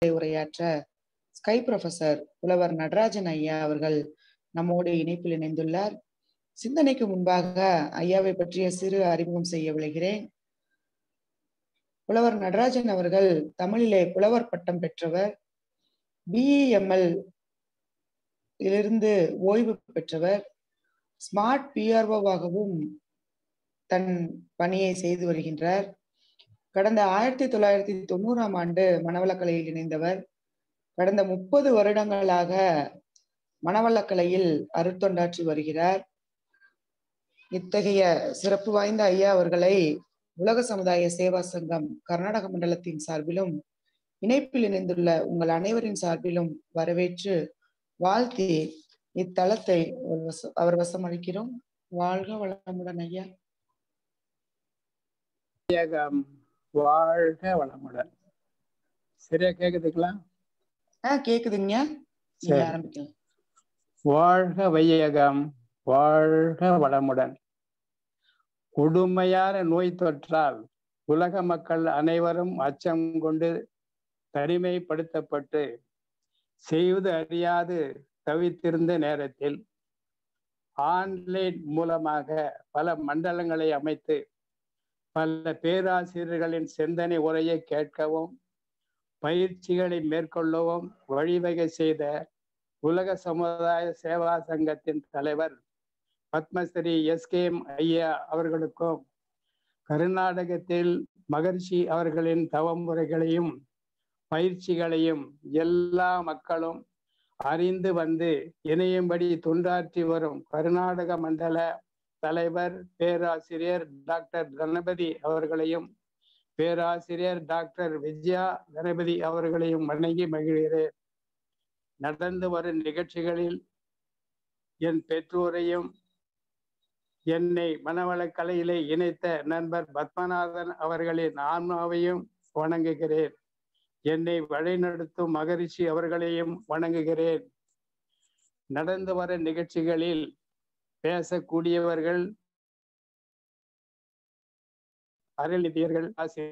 உரையாற்ற sky professor புலவர் நடராஜன் ஐயா அவர்கள் நம்மோடு இணைப்பில் இணைந்துள்ளார் சிந்தனைக்கு முன்பாக ஐயாவை பற்றிய சிறு அறிமுகம் செய்ய விளைகிறேன் புலவர் நடராஜன் அவர்கள் தமிழிலே புலவர் பட்டம் பெற்றவர் பிஇஎம்எல் இலிருந்து ஓய்வு பெற்றவர் ஸ்மார்ட் பிஆர்ஓவாகவும் தன் பணியை செய்து வருகின்றார் கடந்த ஆயிரத்தி தொள்ளாயிரத்தி தொண்ணூறாம் ஆண்டு மனவளக்கலையில் இணைந்தவர் கடந்த முப்பது வருடங்களாக மனவளக்கலையில் அருத்தொண்டாற்றி வருகிறார் இத்தகைய சிறப்பு வாய்ந்த ஐயா அவர்களை உலக சமுதாய சேவா சங்கம் கர்நாடக மண்டலத்தின் சார்பிலும் இணைப்பில் இணைந்துள்ள உங்கள் அனைவரின் சார்பிலும் வரவேற்று வாழ்த்தி இத்தலத்தை அவர் வசம் அளிக்கிறோம் வாழ்க வளமுடன் ஐயா வாழ்க வளமுடன் சரியா கேக்குதுங்களா ஆஹ் கேக்குதுங்க நீங்க ஆரம்பிக்கலாம் வாழ்க வையகம் வாழ்க வளமுடன் கொடுமையான நோய் தொற்றால் உலக மக்கள் அனைவரும் அச்சம் கொண்டு தனிமைப்படுத்தப்பட்டு செய்வது அறியாது தவித்திருந்த நேரத்தில் ஆன்லைன் மூலமாக பல மண்டலங்களை அமைத்து பல பேராசிரியர்களின் சிந்தனை உரையை கேட்கவும் பயிற்சிகளை மேற்கொள்ளவும் வழிவகை செய்த உலக சமுதாய சேவா சங்கத்தின் தலைவர் பத்மஸ்ரீ எஸ் கே எம் ஐயா அவர்களுக்கும் கர்நாடகத்தில் மகர்ஷி அவர்களின் தவமுறைகளையும் பயிற்சிகளையும் எல்லா மக்களும் அறிந்து வந்து இணையும்படி தொண்டாற்றி வரும் கர்நாடக மண்டல தலைவர் பேராசிரியர் டாக்டர் கணபதி அவர்களையும் பேராசிரியர் டாக்டர் விஜயா கணபதி அவர்களையும் வணங்கி மகிழ்கிறேன் நடந்து வரும் நிகழ்ச்சிகளில் என் பெற்றோரையும் என்னை மனவளக்கலையிலே இணைத்த நண்பர் பத்மநாதன் அவர்களின் ஆன்மாவையும் வணங்குகிறேன் என்னை வழிநடத்தும் மகரிஷி அவர்களையும் வணங்குகிறேன் நடந்து வர நிகழ்ச்சிகளில் பேசக்கூடியவர்கள் அருள்நிதியர்கள்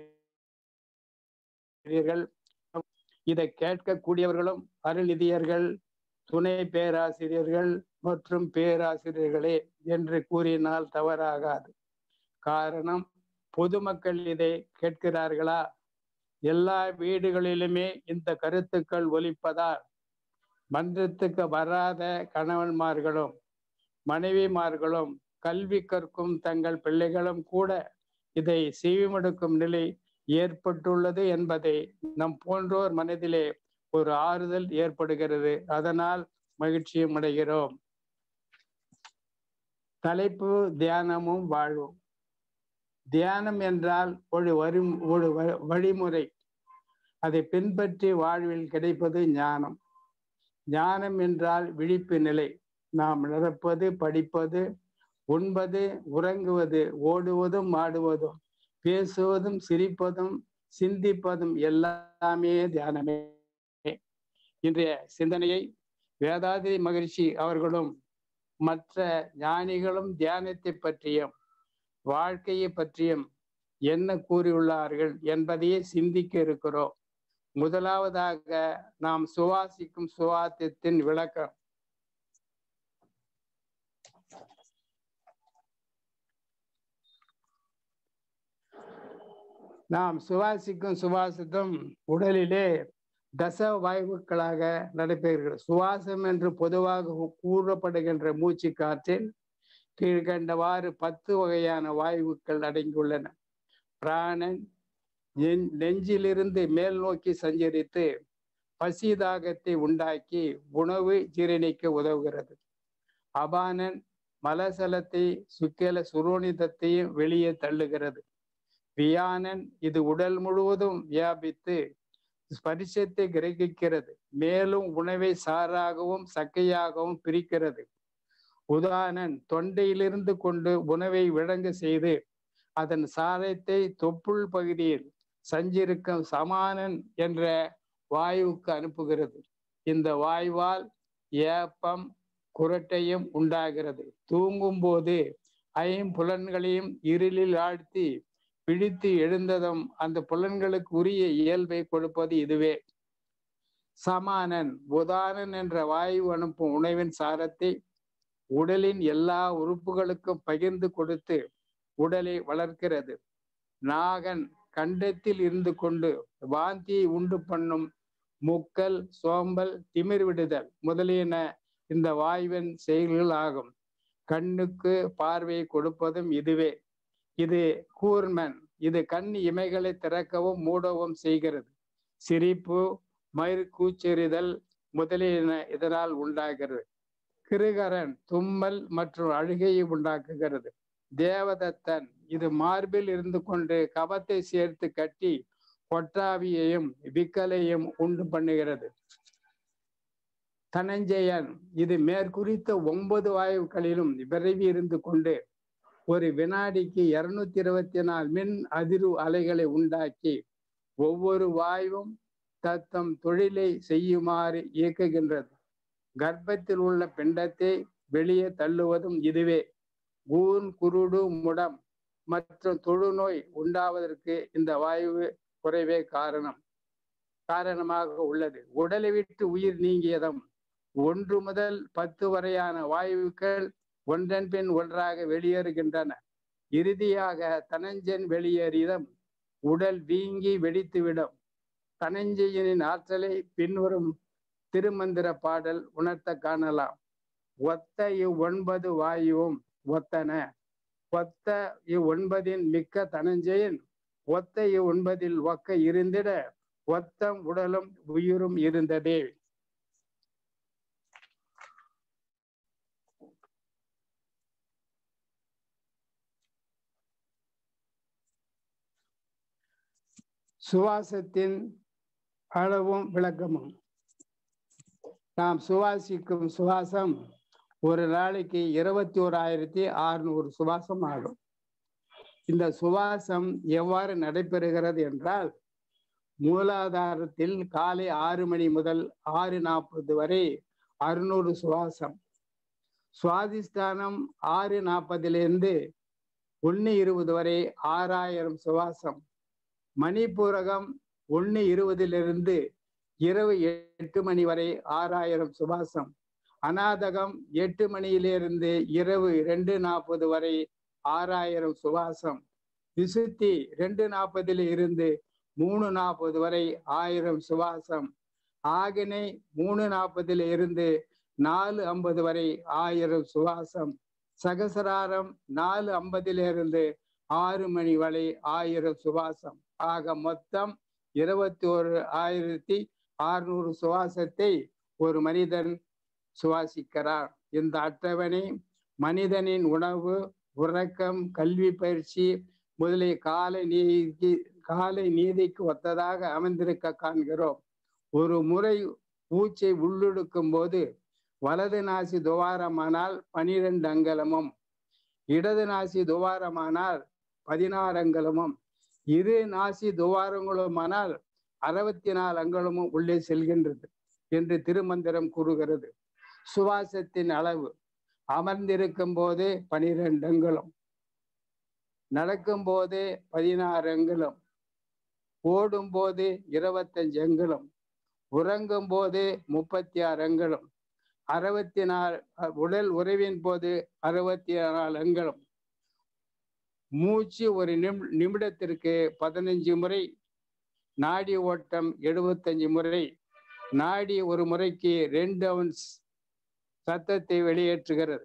ஆசிரியர்கள் இதை கேட்கக்கூடியவர்களும் அருள்நிதியர்கள் துணை பேராசிரியர்கள் மற்றும் பேராசிரியர்களே என்று கூறினால் தவறாகாது காரணம் பொதுமக்கள் இதை கேட்கிறார்களா எல்லா வீடுகளிலுமே இந்த கருத்துக்கள் ஒலிப்பதால் மன்றத்துக்கு வராத கணவன்மார்களும் மனைவிமார்களும் கல்வி கற்கும் தங்கள் பிள்ளைகளும் கூட இதை செவிமடுக்கும் நிலை ஏற்பட்டுள்ளது என்பதை நம் போன்றோர் மனதிலே ஒரு ஆறுதல் ஏற்படுகிறது அதனால் மகிழ்ச்சியும் அடைகிறோம் தலைப்பு தியானமும் வாழ்வும் தியானம் என்றால் ஒரு வரி ஒரு வழிமுறை அதை பின்பற்றி வாழ்வில் கிடைப்பது ஞானம் ஞானம் என்றால் விழிப்பு நிலை நாம் நடப்பது படிப்பது உண்பது உறங்குவது ஓடுவதும் ஆடுவதும் பேசுவதும் சிரிப்பதும் சிந்திப்பதும் எல்லாமே தியானமே இன்றைய சிந்தனையை வேதாதிரி மகிழ்ச்சி அவர்களும் மற்ற ஞானிகளும் தியானத்தை பற்றியும் வாழ்க்கையை பற்றியும் என்ன கூறியுள்ளார்கள் என்பதையே சிந்திக்க இருக்கிறோம் முதலாவதாக நாம் சுவாசிக்கும் சுவாசத்தின் விளக்கம் நாம் சுவாசிக்கும் சுவாசத்தும் உடலிலே தச வாயுக்களாக நடைபெறுகிறது சுவாசம் என்று பொதுவாக கூறப்படுகின்ற மூச்சு காற்றில் கீழ்கண்டவாறு பத்து வகையான வாயுக்கள் அடங்கியுள்ளன பிராணன் நெஞ்சிலிருந்து மேல் நோக்கி சஞ்சரித்து பசி தாகத்தை உண்டாக்கி உணவு ஜீரணிக்க உதவுகிறது அபானன் மலசலத்தை சுக்கல சுரோனிதத்தையும் வெளியே தள்ளுகிறது வியானன் இது உடல் முழுவதும் வியாபித்து ஸ்பரிசத்தை கிரகிக்கிறது மேலும் உணவை சாராகவும் சக்கையாகவும் பிரிக்கிறது உதானன் தொண்டையிலிருந்து கொண்டு உணவை விளங்க செய்து அதன் சாரத்தை தொப்புள் பகுதியில் சஞ்சிருக்கும் சமானன் என்ற வாயுவுக்கு அனுப்புகிறது இந்த வாயுவால் ஏப்பம் குரட்டையும் உண்டாகிறது தூங்கும் போது ஐம்புலன்களையும் இருளில் ஆழ்த்தி பிடித்து எழுந்ததும் அந்த புலன்களுக்கு உரிய இயல்பை கொடுப்பது இதுவே சமானன் உதானன் என்ற வாயு அனுப்பும் உணவின் சாரத்தை உடலின் எல்லா உறுப்புகளுக்கும் பகிர்ந்து கொடுத்து உடலை வளர்க்கிறது நாகன் கண்டத்தில் இருந்து கொண்டு வாந்தியை உண்டு பண்ணும் முக்கல் சோம்பல் திமிர் விடுதல் முதலியன இந்த வாயுவின் செயல்கள் ஆகும் கண்ணுக்கு பார்வையை கொடுப்பதும் இதுவே இது கூர்மன் இது கண் இமைகளை திறக்கவும் மூடவும் செய்கிறது சிரிப்பு மயிர் கூச்செறிதல் முதலியன இதனால் உண்டாகிறது கிருகரன் தும்மல் மற்றும் அழுகையை உண்டாக்குகிறது தேவதத்தன் இது மார்பில் இருந்து கொண்டு கபத்தை சேர்த்து கட்டி கொட்டாவியையும் விக்கலையும் உண்டு பண்ணுகிறது தனஞ்சயன் இது மேற்குறித்த ஒன்பது வாயுக்களிலும் விரைவி இருந்து கொண்டு ஒரு வினாடிக்கு இருநூத்தி இருபத்தி நாலு மின் அதிர்வு அலைகளை உண்டாக்கி ஒவ்வொரு வாயுவும் தத்தம் தொழிலை செய்யுமாறு இயக்குகின்றது கர்ப்பத்தில் உள்ள பிண்டத்தை வெளியே தள்ளுவதும் இதுவே ஊன் குருடு முடம் மற்றும் தொழுநோய் உண்டாவதற்கு இந்த வாயு குறைவே காரணம் காரணமாக உள்ளது உடலை விட்டு உயிர் நீங்கியதும் ஒன்று முதல் பத்து வரையான வாயுக்கள் ஒன்றன் பின் ஒன்றாக வெளியேறுகின்றன இறுதியாக தனஞ்சன் வெளியேறியதும் உடல் வீங்கி வெடித்துவிடும் தனஞ்சயனின் ஆற்றலை பின்வரும் திருமந்திர பாடல் உணர்த்த காணலாம் ஒத்த இவ்வொன்பது வாயுவும் ஒத்தன ஒத்த இவ்வொன்பதின் மிக்க தனஞ்சயன் ஒத்த இவ்வொன்பதில் ஒக்க இருந்திட ஒத்தம் உடலும் உயிரும் இருந்ததே சுவாசத்தின் அளவும் விளக்கமும் நாம் சுவாசிக்கும் சுவாசம் ஒரு நாளைக்கு இருபத்தி ஓராயிரத்தி அறுநூறு சுவாசம் ஆகும் இந்த சுவாசம் எவ்வாறு நடைபெறுகிறது என்றால் மூலாதாரத்தில் காலை ஆறு மணி முதல் ஆறு நாற்பது வரை அறுநூறு சுவாசம் சுவாதிஷ்டானம் ஆறு நாற்பதிலிருந்து ஒன்று இருபது வரை ஆறாயிரம் சுவாசம் மணிப்பூரகம் ஒன்று இருபதிலிருந்து இரவு எட்டு மணி வரை ஆறாயிரம் சுவாசம் அநாதகம் எட்டு மணியிலிருந்து இரவு ரெண்டு நாற்பது வரை ஆறாயிரம் சுவாசம் விசுத்தி ரெண்டு நாற்பதில் இருந்து மூணு நாற்பது வரை ஆயிரம் சுவாசம் ஆகினை மூணு நாற்பதில் இருந்து நாலு ஐம்பது வரை ஆயிரம் சுவாசம் சகசராரம் நாலு ஐம்பதிலிருந்து ஆறு மணி வரை ஆயிரம் சுவாசம் ஆக மொத்தம் இருபத்தி ஒரு ஆயிரத்தி ஆறுநூறு சுவாசத்தை ஒரு மனிதன் சுவாசிக்கிறார் இந்த அட்டவணை மனிதனின் உணவு உறக்கம் கல்வி பயிற்சி முதலிய காலை நீதி காலை நீதிக்கு ஒத்ததாக அமைந்திருக்க காண்கிறோம் ஒரு முறை ஊச்சை உள்ளுடுக்கும் போது வலது நாசி துவாரமானால் பனிரெண்டு அங்கலமும் இடது நாசி துவாரமானால் பதினாறு அங்கலமும் இரு நாசி துவாரங்களுமானால் அறுபத்தி நாலு அங்கலமும் உள்ளே செல்கின்றது என்று திருமந்திரம் கூறுகிறது சுவாசத்தின் அளவு அமர்ந்திருக்கும் போதே பனிரெண்டு அங்குலம் நடக்கும் போதே பதினாறு அங்குலம் ஓடும் போது இருபத்தஞ்சு அங்குலம் உறங்கும் போது முப்பத்தி ஆறு அங்குலம் அறுபத்தி நாலு உடல் உறவின் போது அறுபத்தி நாலு அங்குலம் மூச்சு ஒரு நிம் நிமிடத்திற்கு பதினஞ்சு முறை நாடி ஓட்டம் எழுபத்தஞ்சு முறை நாடி ஒரு முறைக்கு ரெண்டு அவுன்ஸ் சத்தத்தை வெளியேற்றுகிறது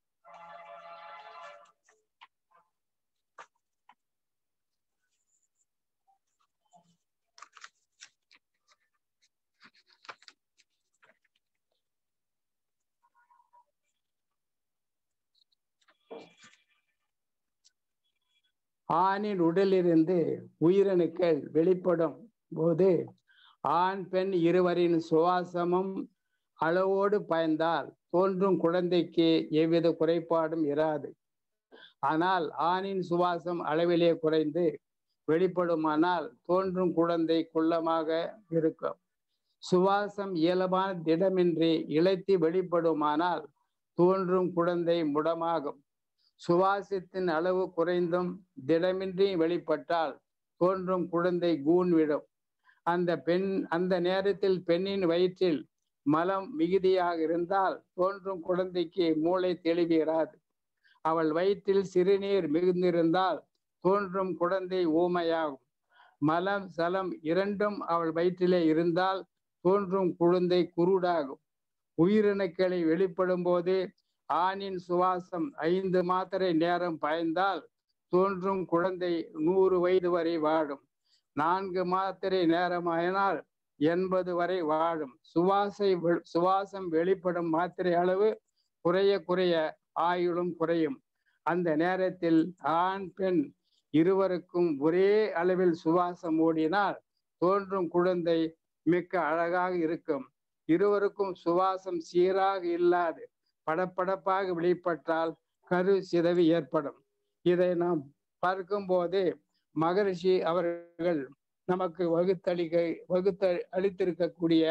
ஆணின் உடலிலிருந்து உயிரணுக்கள் வெளிப்படும் போது ஆண் பெண் இருவரின் சுவாசமும் அளவோடு பயந்தால் தோன்றும் குழந்தைக்கு எவ்வித குறைபாடும் இராது ஆனால் ஆணின் சுவாசம் அளவிலே குறைந்து வெளிப்படுமானால் தோன்றும் குழந்தை குள்ளமாக இருக்கும் சுவாசம் இயல்பான திடமின்றி இழைத்து வெளிப்படுமானால் தோன்றும் குழந்தை முடமாகும் சுவாசத்தின் அளவு குறைந்தும் திடமின்றி வெளிப்பட்டால் தோன்றும் குழந்தை கூன் விடும் அந்த பெண் அந்த நேரத்தில் பெண்ணின் வயிற்றில் மலம் மிகுதியாக இருந்தால் தோன்றும் குழந்தைக்கு மூளை தெளிவுகிறாது அவள் வயிற்றில் சிறுநீர் மிகுந்திருந்தால் தோன்றும் குழந்தை ஊமையாகும் மலம் சலம் இரண்டும் அவள் வயிற்றிலே இருந்தால் தோன்றும் குழந்தை குருடாகும் உயிரணுக்களை வெளிப்படும் போது ஆணின் சுவாசம் ஐந்து மாத்திரை நேரம் பாய்ந்தால் தோன்றும் குழந்தை நூறு வயது வரை வாழும் நான்கு மாத்திரை நேரமாயினால் எண்பது வரை வாழும் சுவாசை சுவாசம் வெளிப்படும் மாத்திரை அளவு குறைய குறைய ஆயுளும் குறையும் அந்த நேரத்தில் ஆண் பெண் இருவருக்கும் ஒரே அளவில் சுவாசம் ஓடினால் தோன்றும் குழந்தை மிக்க அழகாக இருக்கும் இருவருக்கும் சுவாசம் சீராக இல்லாது படப்படப்பாக வெளிப்பட்டால் கரு சிதவி ஏற்படும் இதை நாம் பார்க்கும் போது மகரிஷி அவர்கள் நமக்கு வகுத்தளிக்க வகுத்த அளித்திருக்கக்கூடிய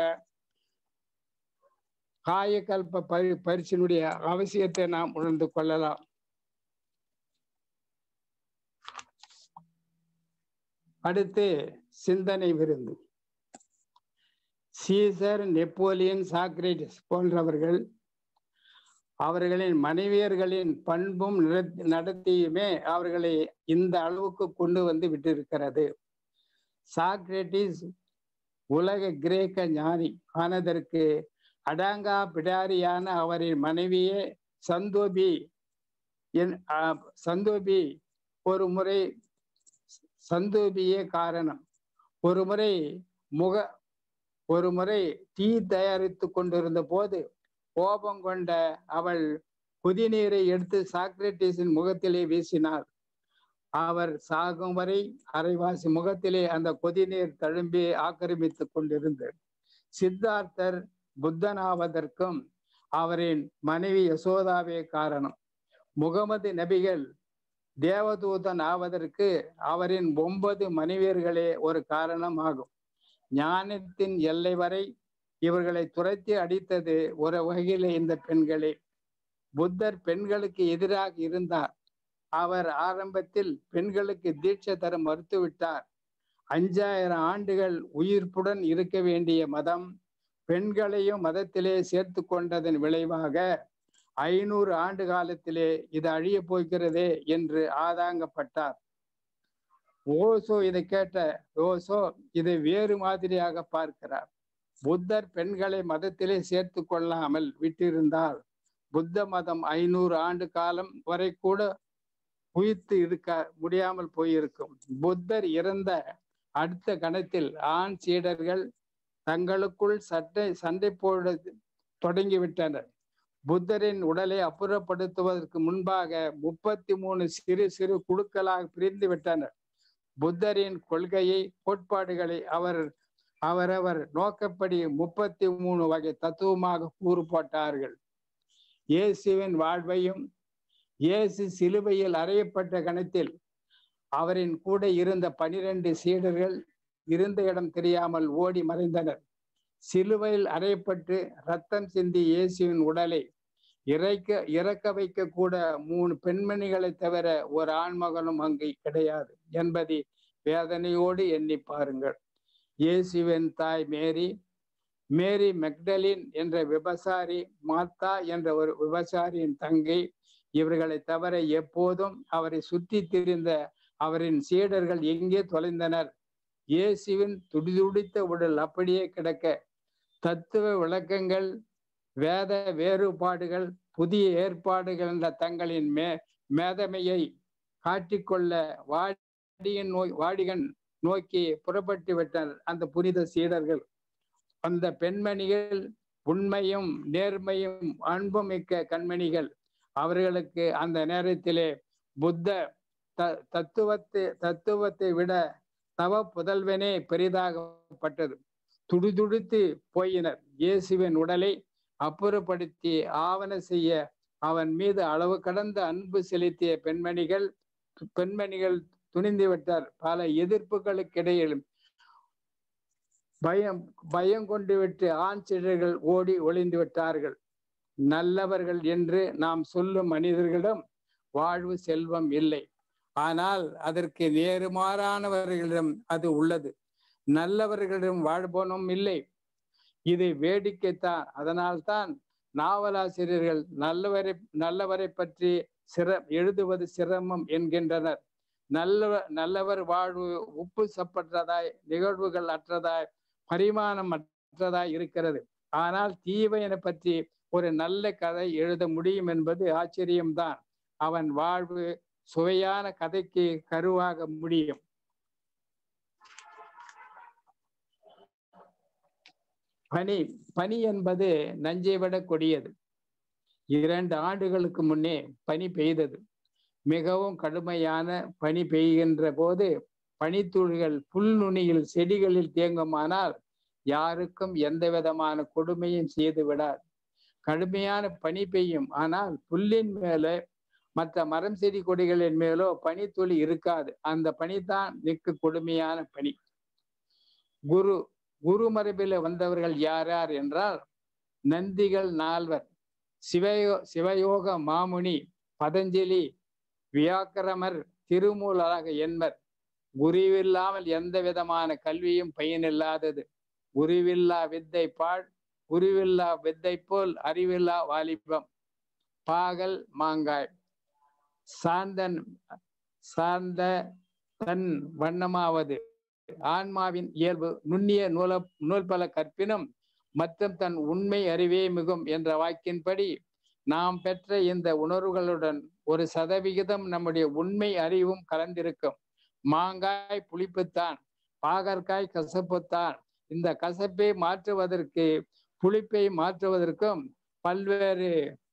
காயக்கல்ப பரி பரிசினுடைய அவசியத்தை நாம் உணர்ந்து கொள்ளலாம் அடுத்து சிந்தனை விருந்து சீசர் நெப்போலியன் சாக்ரேட்டிஸ் போன்றவர்கள் அவர்களின் மனைவியர்களின் பண்பும் நடத்தியுமே அவர்களை இந்த அளவுக்கு கொண்டு வந்து விட்டிருக்கிறது சாக்ரேட்டிஸ் உலக கிரேக்க ஞானி ஆனதற்கு அடாங்கா பிடாரியான அவரின் மனைவியே சந்தோபி என் சந்தோபி ஒரு முறை சந்தோபியே காரணம் ஒரு முறை முக ஒரு முறை டீ தயாரித்து கொண்டிருந்த போது கோபம் கொண்ட அவள் குதிநீரை எடுத்து சாக்ரட்டிஸின் முகத்திலே வீசினார் அவர் சாகும் வரை அரைவாசி முகத்திலே அந்த கொதிநீர் தழும்பி ஆக்கிரமித்துக் கொண்டிருந்தது சித்தார்த்தர் புத்தனாவதற்கும் அவரின் மனைவி யசோதாவே காரணம் முகமது நபிகள் தேவதூதன் ஆவதற்கு அவரின் ஒன்பது மனைவியர்களே ஒரு காரணம் ஆகும் ஞானத்தின் எல்லை வரை இவர்களை துரத்தி அடித்தது ஒரு வகையில இந்த பெண்களே புத்தர் பெண்களுக்கு எதிராக இருந்தார் அவர் ஆரம்பத்தில் பெண்களுக்கு தீட்சை தர மறுத்துவிட்டார் அஞ்சாயிரம் ஆண்டுகள் உயிர்ப்புடன் இருக்க வேண்டிய மதம் பெண்களையும் மதத்திலே சேர்த்து கொண்டதன் விளைவாக ஐநூறு ஆண்டு காலத்திலே இது அழிய போகிறதே என்று ஆதாங்கப்பட்டார் ஓசோ இதை கேட்ட ஓசோ இதை வேறு மாதிரியாக பார்க்கிறார் புத்தர் பெண்களை மதத்திலே சேர்த்து கொள்ளாமல் விட்டிருந்தால் புத்த மதம் ஐநூறு ஆண்டு காலம் வரை கூட உயிர்த்து இருக்க முடியாமல் போயிருக்கும் புத்தர் இறந்த அடுத்த கணத்தில் ஆண் சீடர்கள் தங்களுக்குள் சட்டை சண்டை போட தொடங்கிவிட்டனர் புத்தரின் உடலை அப்புறப்படுத்துவதற்கு முன்பாக முப்பத்தி மூணு சிறு சிறு குழுக்களாக பிரிந்து விட்டனர் புத்தரின் கொள்கையை கோட்பாடுகளை அவர் அவரவர் நோக்கப்படி முப்பத்தி மூணு வகை தத்துவமாக கூறு போட்டார்கள் இயேசுவின் வாழ்வையும் இயேசு சிலுவையில் அறையப்பட்ட கணத்தில் அவரின் கூட இருந்த பனிரெண்டு சீடர்கள் இருந்த இடம் தெரியாமல் ஓடி மறைந்தனர் சிலுவையில் அறையப்பட்டு ரத்தம் சிந்தி இயேசுவின் உடலை இறைக்க இறக்க வைக்க கூட மூணு பெண்மணிகளை தவிர ஒரு ஆண்மகனும் அங்கு கிடையாது என்பதை வேதனையோடு எண்ணி பாருங்கள் இயேசுவின் தாய் மேரி மேரி மெக்டலின் என்ற விபசாரி மாத்தா என்ற ஒரு விபசாரியின் தங்கை இவர்களை தவிர எப்போதும் அவரை சுற்றி திரிந்த அவரின் சீடர்கள் எங்கே தொலைந்தனர் இயேசுவின் துடிதுடித்த உடல் அப்படியே கிடக்க தத்துவ விளக்கங்கள் வேத வேறுபாடுகள் புதிய ஏற்பாடுகள் என்ற தங்களின் மே மேதமையை காட்டிக்கொள்ள வாடியின் நோய் வாடிகன் நோக்கி புறப்பட்டு விட்டனர் அந்த புனித சீடர்கள் அந்த பெண்மணிகள் உண்மையும் நேர்மையும் அன்பும் மிக்க கண்மணிகள் அவர்களுக்கு அந்த நேரத்திலே புத்த த தத்துவத்தை தத்துவத்தை விட தவ புதல்வனே பெரிதாகப்பட்டது துடிதுடித்து போயினர் இயேசுவின் உடலை அப்புறப்படுத்தி ஆவண செய்ய அவன் மீது அளவு கடந்த அன்பு செலுத்திய பெண்மணிகள் பெண்மணிகள் துணிந்து விட்டார் பல எதிர்ப்புகளுக்கிடையில் பயம் பயம் கொண்டு விட்டு ஆண் சிறர்கள் ஓடி ஒளிந்து விட்டார்கள் நல்லவர்கள் என்று நாம் சொல்லும் மனிதர்களிடம் வாழ்வு செல்வம் இல்லை ஆனால் அதற்கு நேருமாறானவர்களிடம் அது உள்ளது நல்லவர்களிடம் வாழ்பவனும் இல்லை இது வேடிக்கைத்தான் அதனால்தான் நாவலாசிரியர்கள் நல்லவரை நல்லவரை பற்றி சிர எழுதுவது சிரமம் என்கின்றனர் நல்ல நல்லவர் வாழ்வு உப்பு சப்பற்றதாய் நிகழ்வுகள் அற்றதாய் பரிமாணம் அற்றதாய் இருக்கிறது ஆனால் தீவையனை பற்றி ஒரு நல்ல கதை எழுத முடியும் என்பது ஆச்சரியம்தான் அவன் வாழ்வு சுவையான கதைக்கு கருவாக முடியும் பனி பனி என்பது நஞ்சை விட கொடியது இரண்டு ஆண்டுகளுக்கு முன்னே பனி பெய்தது மிகவும் கடுமையான பனி பெய்கின்ற போது பனித்துளிகள் புல் நுனியில் செடிகளில் தேங்குமானால் யாருக்கும் எந்த விதமான கொடுமையும் செய்து விடாது கடுமையான பனி பெய்யும் ஆனால் புல்லின் மேலே மற்ற மரம் செடி கொடிகளின் மேலோ பனித்துளி இருக்காது அந்த பனிதான் மிக்க கொடுமையான பனி குரு குரு மரபில் வந்தவர்கள் யார் யார் என்றால் நந்திகள் நால்வர் சிவயோ சிவயோக மாமுனி பதஞ்சலி வியாக்கிரமர் திருமூலராக என்பர் குருவில்லாமல் எந்த விதமான கல்வியும் பயனில்லாதது குருவில்லா வித்தை பாழ் குருவில்லா வித்தை போல் அறிவில்லா வாலிபம் பாகல் மாங்காய் சாந்தன் சார்ந்த தன் வண்ணமாவது ஆன்மாவின் இயல்பு நுண்ணிய நூல நூல் பல கற்பினும் மற்றும் தன் உண்மை அறிவே மிகும் என்ற வாக்கின்படி நாம் பெற்ற இந்த உணர்வுகளுடன் ஒரு சதவிகிதம் நம்முடைய உண்மை அறிவும் கலந்திருக்கும் மாங்காய் புளிப்புத்தான் பாகற்காய் கசப்புத்தான் இந்த கசப்பை மாற்றுவதற்கு புளிப்பை மாற்றுவதற்கும் பல்வேறு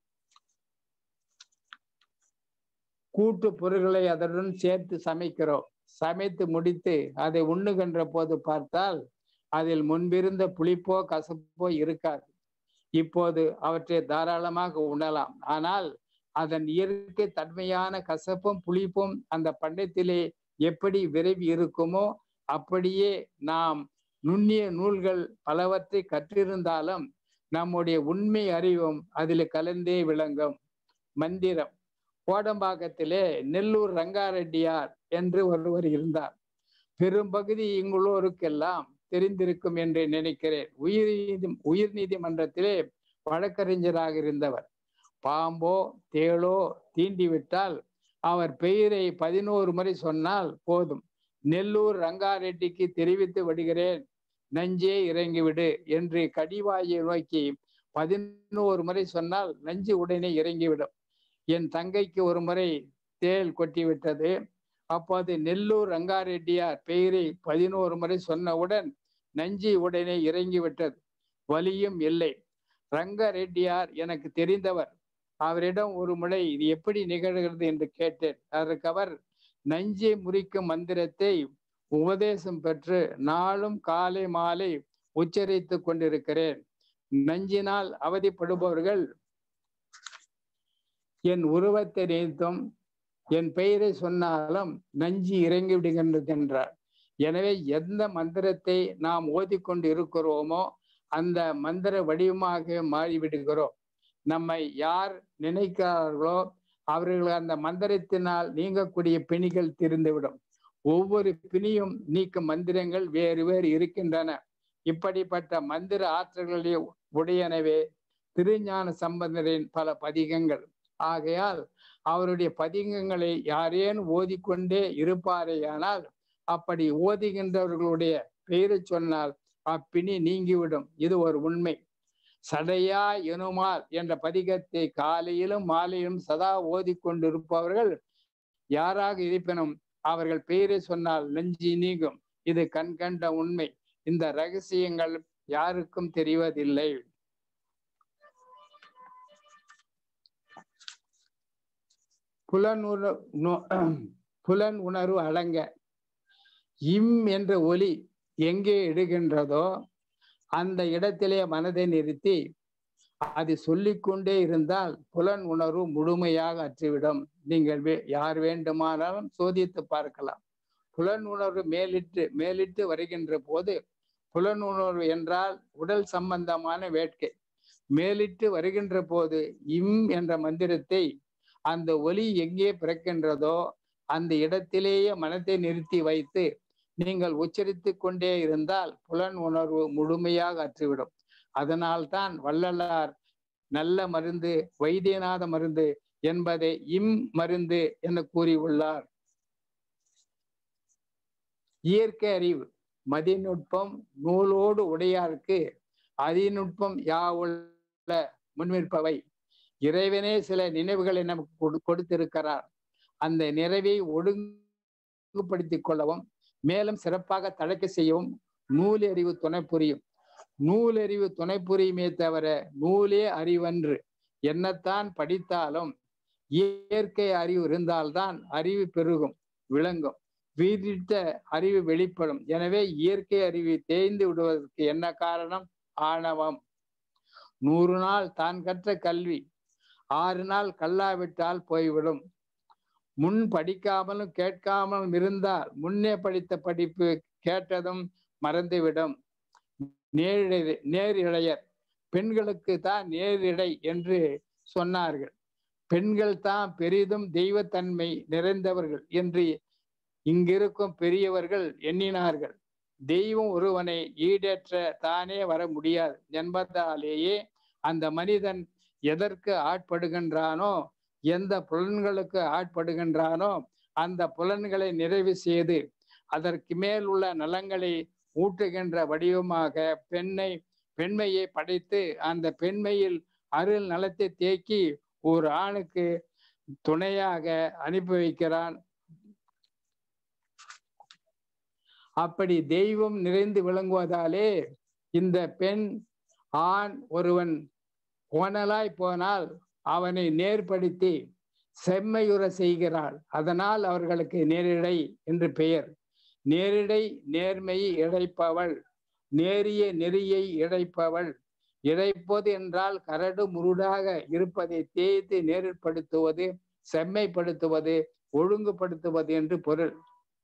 கூட்டு பொருள்களை அதனுடன் சேர்த்து சமைக்கிறோம் சமைத்து முடித்து அதை உண்ணுகின்ற போது பார்த்தால் அதில் முன்பிருந்த புளிப்போ கசப்போ இருக்காது இப்போது அவற்றை தாராளமாக உண்ணலாம் ஆனால் அதன் இயற்கை தன்மையான கசப்பும் புளிப்பும் அந்த பண்டத்திலே எப்படி விரைவி இருக்குமோ அப்படியே நாம் நுண்ணிய நூல்கள் பலவற்றை கற்றிருந்தாலும் நம்முடைய உண்மை அறிவும் அதில் கலந்தே விளங்கும் மந்திரம் கோடம்பாக்கத்திலே நெல்லூர் ரங்காரெட்டியார் என்று ஒருவர் இருந்தார் பெரும்பகுதி இங்குள்ளோருக்கெல்லாம் தெரிந்திருக்கும் என்று நினைக்கிறேன் உயிர் நீதி உயிர் நீதிமன்றத்திலே வழக்கறிஞராக இருந்தவர் பாம்போ தேளோ தீண்டிவிட்டால் அவர் பெயரை பதினோரு முறை சொன்னால் போதும் நெல்லூர் ரங்காரெட்டிக்கு தெரிவித்து விடுகிறேன் நஞ்சே இறங்கிவிடு என்று கடிவாயை நோக்கி பதினோரு முறை சொன்னால் நஞ்சு உடனே இறங்கிவிடும் என் தங்கைக்கு ஒரு முறை தேள் கொட்டிவிட்டது அப்போது நெல்லூர் ரங்காரெட்டியார் பெயரை பதினோரு முறை சொன்னவுடன் நஞ்சி உடனே இறங்கிவிட்டது வலியும் இல்லை ரங்க ரெட்டியார் எனக்கு தெரிந்தவர் அவரிடம் ஒரு முறை இது எப்படி நிகழ்கிறது என்று கேட்டேன் அதற்கு அவர் நஞ்சை முறிக்கும் மந்திரத்தை உபதேசம் பெற்று நாளும் காலை மாலை உச்சரித்து கொண்டிருக்கிறேன் நஞ்சினால் அவதிப்படுபவர்கள் என் உருவத்தை நினைத்தும் என் பெயரை சொன்னாலும் நஞ்சு இறங்கி விடுகின்றது என்றார் எனவே எந்த மந்திரத்தை நாம் ஓதிக்கொண்டு இருக்கிறோமோ அந்த மந்திர வடிவமாக மாறிவிடுகிறோம் நம்மை யார் நினைக்கிறார்களோ அவர்கள் அந்த மந்திரத்தினால் நீங்கக்கூடிய பிணிகள் தீர்ந்துவிடும் ஒவ்வொரு பிணியும் நீக்கும் மந்திரங்கள் வேறு வேறு இருக்கின்றன இப்படிப்பட்ட மந்திர ஆற்றல்களே உடையனவே திருஞான சம்பந்தரின் பல பதிகங்கள் ஆகையால் அவருடைய பதிகங்களை யாரேனும் ஓதிக்கொண்டே இருப்பாரேயானால் அப்படி ஓதுகின்றவர்களுடைய பெயரை சொன்னால் அப்பிணி நீங்கிவிடும் இது ஒரு உண்மை சடையா எனுமால் என்ற பதிகத்தை காலையிலும் மாலையிலும் சதா ஓதிக்கொண்டிருப்பவர்கள் யாராக இருப்பினும் அவர்கள் பெயரை சொன்னால் நெஞ்சி நீங்கும் இது கண்கண்ட உண்மை இந்த ரகசியங்கள் யாருக்கும் தெரிவதில்லை புலன் புலன் உணர்வு அடங்க இம் என்ற ஒலி எங்கே இடுகின்றதோ அந்த இடத்திலே மனதை நிறுத்தி அது சொல்லிக்கொண்டே இருந்தால் புலன் உணர்வு முழுமையாக அற்றுவிடும் நீங்கள் யார் வேண்டுமானாலும் சோதித்து பார்க்கலாம் புலன் உணர்வு மேலிட்டு மேலிட்டு வருகின்ற போது புலன் உணர்வு என்றால் உடல் சம்பந்தமான வேட்கை மேலிட்டு வருகின்ற போது இம் என்ற மந்திரத்தை அந்த ஒலி எங்கே பிறக்கின்றதோ அந்த இடத்திலேயே மனத்தை நிறுத்தி வைத்து நீங்கள் உச்சரித்து கொண்டே இருந்தால் புலன் உணர்வு முழுமையாக அற்றுவிடும் அதனால்தான் வள்ளலார் நல்ல மருந்து வைத்தியநாத மருந்து என்பதை இம் மருந்து என கூறியுள்ளார் இயற்கை அறிவு மதிநுட்பம் நூலோடு உடையாருக்கு அதிநுட்பம் யாவுள்ள முன்னிற்பவை இறைவனே சில நினைவுகளை நமக்கு கொடுத்திருக்கிறார் அந்த நிறைவை ஒழுங்குபடுத்திக் கொள்ளவும் மேலும் சிறப்பாக தழைக்க செய்யவும் நூலறிவு துணை புரியும் நூலறிவு துணை புரியுமே தவிர நூலே அறிவன்று என்னத்தான் படித்தாலும் இயற்கை அறிவு இருந்தால்தான் அறிவு பெருகும் விளங்கும் வீதிட்ட அறிவு வெளிப்படும் எனவே இயற்கை அறிவு தேய்ந்து விடுவதற்கு என்ன காரணம் ஆணவம் நூறு நாள் தான் கற்ற கல்வி ஆறு நாள் கல்லாவிட்டால் போய்விடும் முன் படிக்காமலும் கேட்காமலும் இருந்தால் முன்னே படித்த படிப்பு கேட்டதும் மறந்துவிடும் நேரிடை நேரிழையர் பெண்களுக்கு தான் நேரிடை என்று சொன்னார்கள் பெண்கள் தான் பெரிதும் தெய்வத்தன்மை நிறைந்தவர்கள் என்று இங்கிருக்கும் பெரியவர்கள் எண்ணினார்கள் தெய்வம் ஒருவனை ஈடேற்ற தானே வர முடியாது என்பதாலேயே அந்த மனிதன் எதற்கு ஆட்படுகின்றானோ எந்த புலன்களுக்கு ஆட்படுகின்றானோ அந்த புலன்களை நிறைவு செய்து அதற்கு மேல் உள்ள நலங்களை ஊட்டுகின்ற வடிவமாக பெண்ணை பெண்மையை படைத்து அந்த பெண்மையில் அருள் நலத்தை தேக்கி ஒரு ஆணுக்கு துணையாக அனுப்பி வைக்கிறான் அப்படி தெய்வம் நிறைந்து விளங்குவதாலே இந்த பெண் ஆண் ஒருவன் கோணலாய் போனால் அவனை நேர்படுத்தி செம்மையுற செய்கிறாள் அதனால் அவர்களுக்கு நேரிடை என்று பெயர் நேரிடை நேர்மையை இழைப்பவள் நேரிய நெறியை இழைப்பவள் இழைப்பது என்றால் கரடு முருடாக இருப்பதை தேய்த்து நேரிற்படுத்துவது செம்மைப்படுத்துவது ஒழுங்குபடுத்துவது என்று பொருள்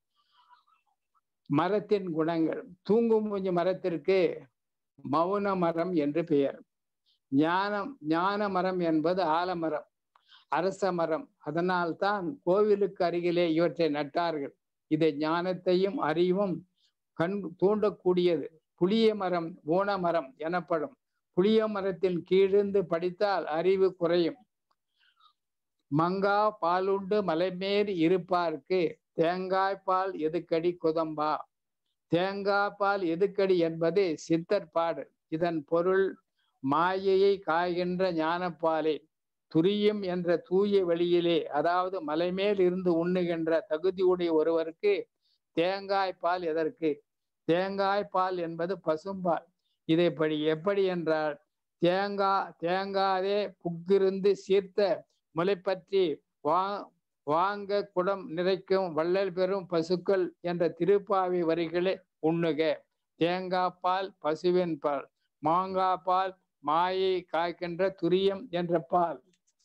மரத்தின் குணங்கள் தூங்கும் மூஞ்சி மரத்திற்கு மௌன மரம் என்று பெயர் ஞானம் ஞான மரம் என்பது ஆலமரம் அரச மரம் அதனால் தான் கோவிலுக்கு அருகிலே இவற்றை நட்டார்கள் இதை ஞானத்தையும் அறிவும் கண் தூண்டக்கூடியது புளிய மரம் ஊன மரம் எனப்படும் புளிய மரத்தின் கீழிருந்து படித்தால் அறிவு குறையும் மங்கா பாலுண்டு மலைமேறி இருப்பார்க்கு தேங்காய் பால் எதுக்கடி குதம்பா தேங்காய் பால் எதுக்கடி என்பது சித்தர் பாடு இதன் பொருள் மாயையை காய்கின்ற ஞானப்பாலே துரியம் என்ற தூய வெளியிலே அதாவது மலைமேல் இருந்து உண்ணுகின்ற தகுதியுடைய ஒருவருக்கு தேங்காய் பால் எதற்கு தேங்காய் பால் என்பது பசும்பால் இதை படி எப்படி என்றால் தேங்காய் தேங்காதே புக்கிருந்து சீர்த்த முளைப்பற்றி வா வாங்க குடம் நிறைக்கும் வள்ளல் பெறும் பசுக்கள் என்ற திருப்பாவை வரிகளே உண்ணுக தேங்காய் பால் பசுவின் பால் மாங்காய் பால் மாயை காய்க்கின்ற துரியம் என்ற பால்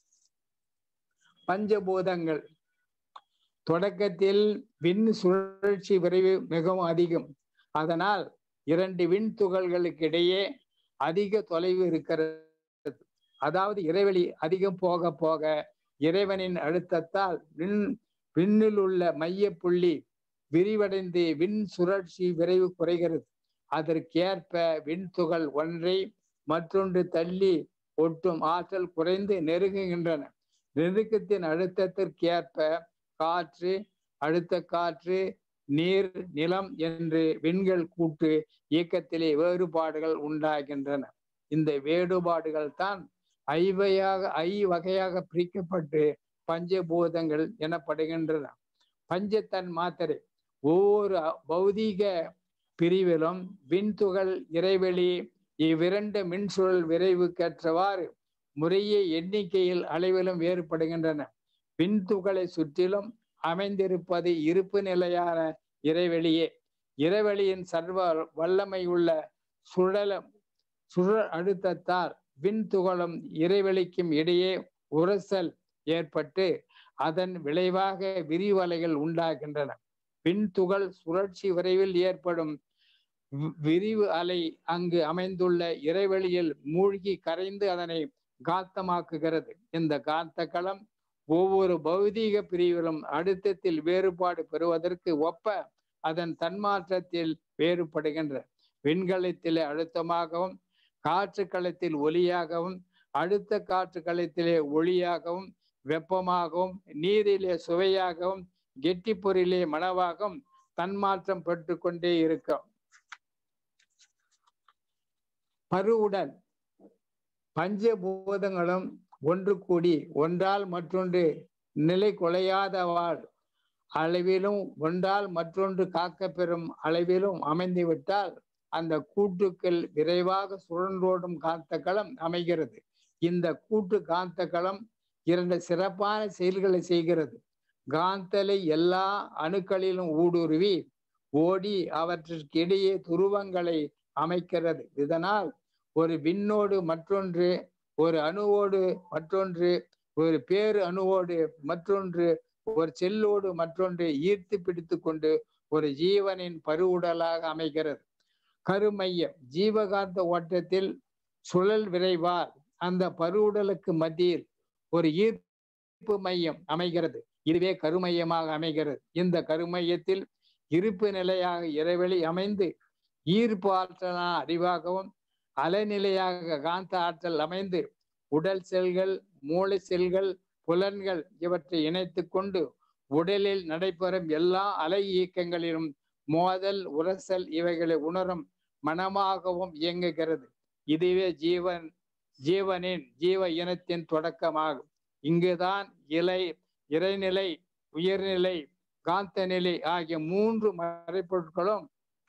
பஞ்சபூதங்கள் தொடக்கத்தில் விண் சுழற்சி விரைவு மிகவும் அதிகம் அதனால் இரண்டு விண் துகள்களுக்கு இடையே அதிக தொலைவு இருக்கிறது அதாவது இறைவெளி அதிகம் போக போக இறைவனின் அழுத்தத்தால் விண் விண்ணில் உள்ள மைய புள்ளி விரிவடைந்து விண் சுழற்சி விரைவு குறைகிறது அதற்கேற்ப விண்துகள் ஒன்றை மற்றொன்று தள்ளி ஒட்டும் ஆற்றல் குறைந்து நெருங்குகின்றன நெருக்கத்தின் அழுத்தத்திற்கேற்ப காற்று அழுத்த காற்று நீர் நிலம் என்று விண்கள் கூட்டு இயக்கத்திலே வேறுபாடுகள் உண்டாகின்றன இந்த வேறுபாடுகள் தான் ஐவையாக ஐ வகையாக பிரிக்கப்பட்டு பஞ்சபூதங்கள் எனப்படுகின்றன பஞ்சத்தன் மாத்திரை ஒவ்வொரு பௌதீக பிரிவிலும் விண்துகள் இறைவெளி இவ்விரண்டு மின்சுழல் விரைவுக்கேற்றவாறு முறையே எண்ணிக்கையில் அளவிலும் வேறுபடுகின்றன விண்துகளை சுற்றிலும் அமைந்திருப்பது இருப்பு நிலையான இறைவெளியே இறைவெளியின் சர்வ வல்லமை உள்ள சுழல சுழல் அழுத்தத்தால் விண்துகளும் இறைவெளிக்கும் இடையே உரசல் ஏற்பட்டு அதன் விளைவாக விரிவலைகள் உண்டாகின்றன விண்துகள் சுழற்சி விரைவில் ஏற்படும் விரிவு அலை அங்கு அமைந்துள்ள இறைவெளியில் மூழ்கி கரைந்து அதனை காத்தமாக்குகிறது இந்த காத்த களம் ஒவ்வொரு பௌதீக பிரிவிலும் அழுத்தத்தில் வேறுபாடு பெறுவதற்கு ஒப்ப அதன் தன்மாற்றத்தில் வேறுபடுகின்ற விண்கலத்திலே அழுத்தமாகவும் காற்று களத்தில் ஒலியாகவும் அடுத்த காற்று களத்திலே ஒளியாகவும் வெப்பமாகவும் நீரிலே சுவையாகவும் கெட்டி பொருளிலே மனவாகவும் தன்மாற்றம் பெற்று கொண்டே இருக்கும் பருவுடன் பஞ்சபூதங்களும் ஒன்று கூடி ஒன்றால் மற்றொன்று நிலை குலையாதவாள் அளவிலும் ஒன்றால் மற்றொன்று காக்க பெறும் அளவிலும் அமைந்து விட்டால் அந்த கூட்டுக்கள் விரைவாக சுழன்றோடும் காந்த களம் அமைகிறது இந்த கூட்டு காந்த களம் இரண்டு சிறப்பான செயல்களை செய்கிறது காந்தலை எல்லா அணுக்களிலும் ஊடுருவி ஓடி அவற்றிற்கு இடையே துருவங்களை அமைக்கிறது இதனால் ஒரு விண்ணோடு மற்றொன்று ஒரு அணுவோடு மற்றொன்று ஒரு பேரு அணுவோடு மற்றொன்று ஒரு செல்லோடு மற்றொன்று ஈர்த்து பிடித்து கொண்டு ஒரு ஜீவனின் பருவுடலாக அமைகிறது கருமையம் ஜீவகாந்த ஓட்டத்தில் சுழல் விரைவால் அந்த பருவுடலுக்கு மத்தியில் ஒரு ஈர்ப்பு மையம் அமைகிறது இதுவே கருமையமாக அமைகிறது இந்த கருமையத்தில் இருப்பு நிலையாக இறைவெளி அமைந்து ஈர்ப்பு ஆற்றலான அறிவாகவும் அலைநிலையாக காந்த ஆற்றல் அமைந்து உடல் செல்கள் மூளை செல்கள் புலன்கள் இவற்றை இணைத்து கொண்டு உடலில் நடைபெறும் எல்லா அலை இயக்கங்களிலும் மோதல் உரசல் இவைகளை உணரும் மனமாகவும் இயங்குகிறது இதுவே ஜீவன் ஜீவனின் ஜீவ இனத்தின் தொடக்கமாகும் இங்குதான் இலை இறைநிலை உயர்நிலை காந்த நிலை ஆகிய மூன்று மறைப்பொருட்களும்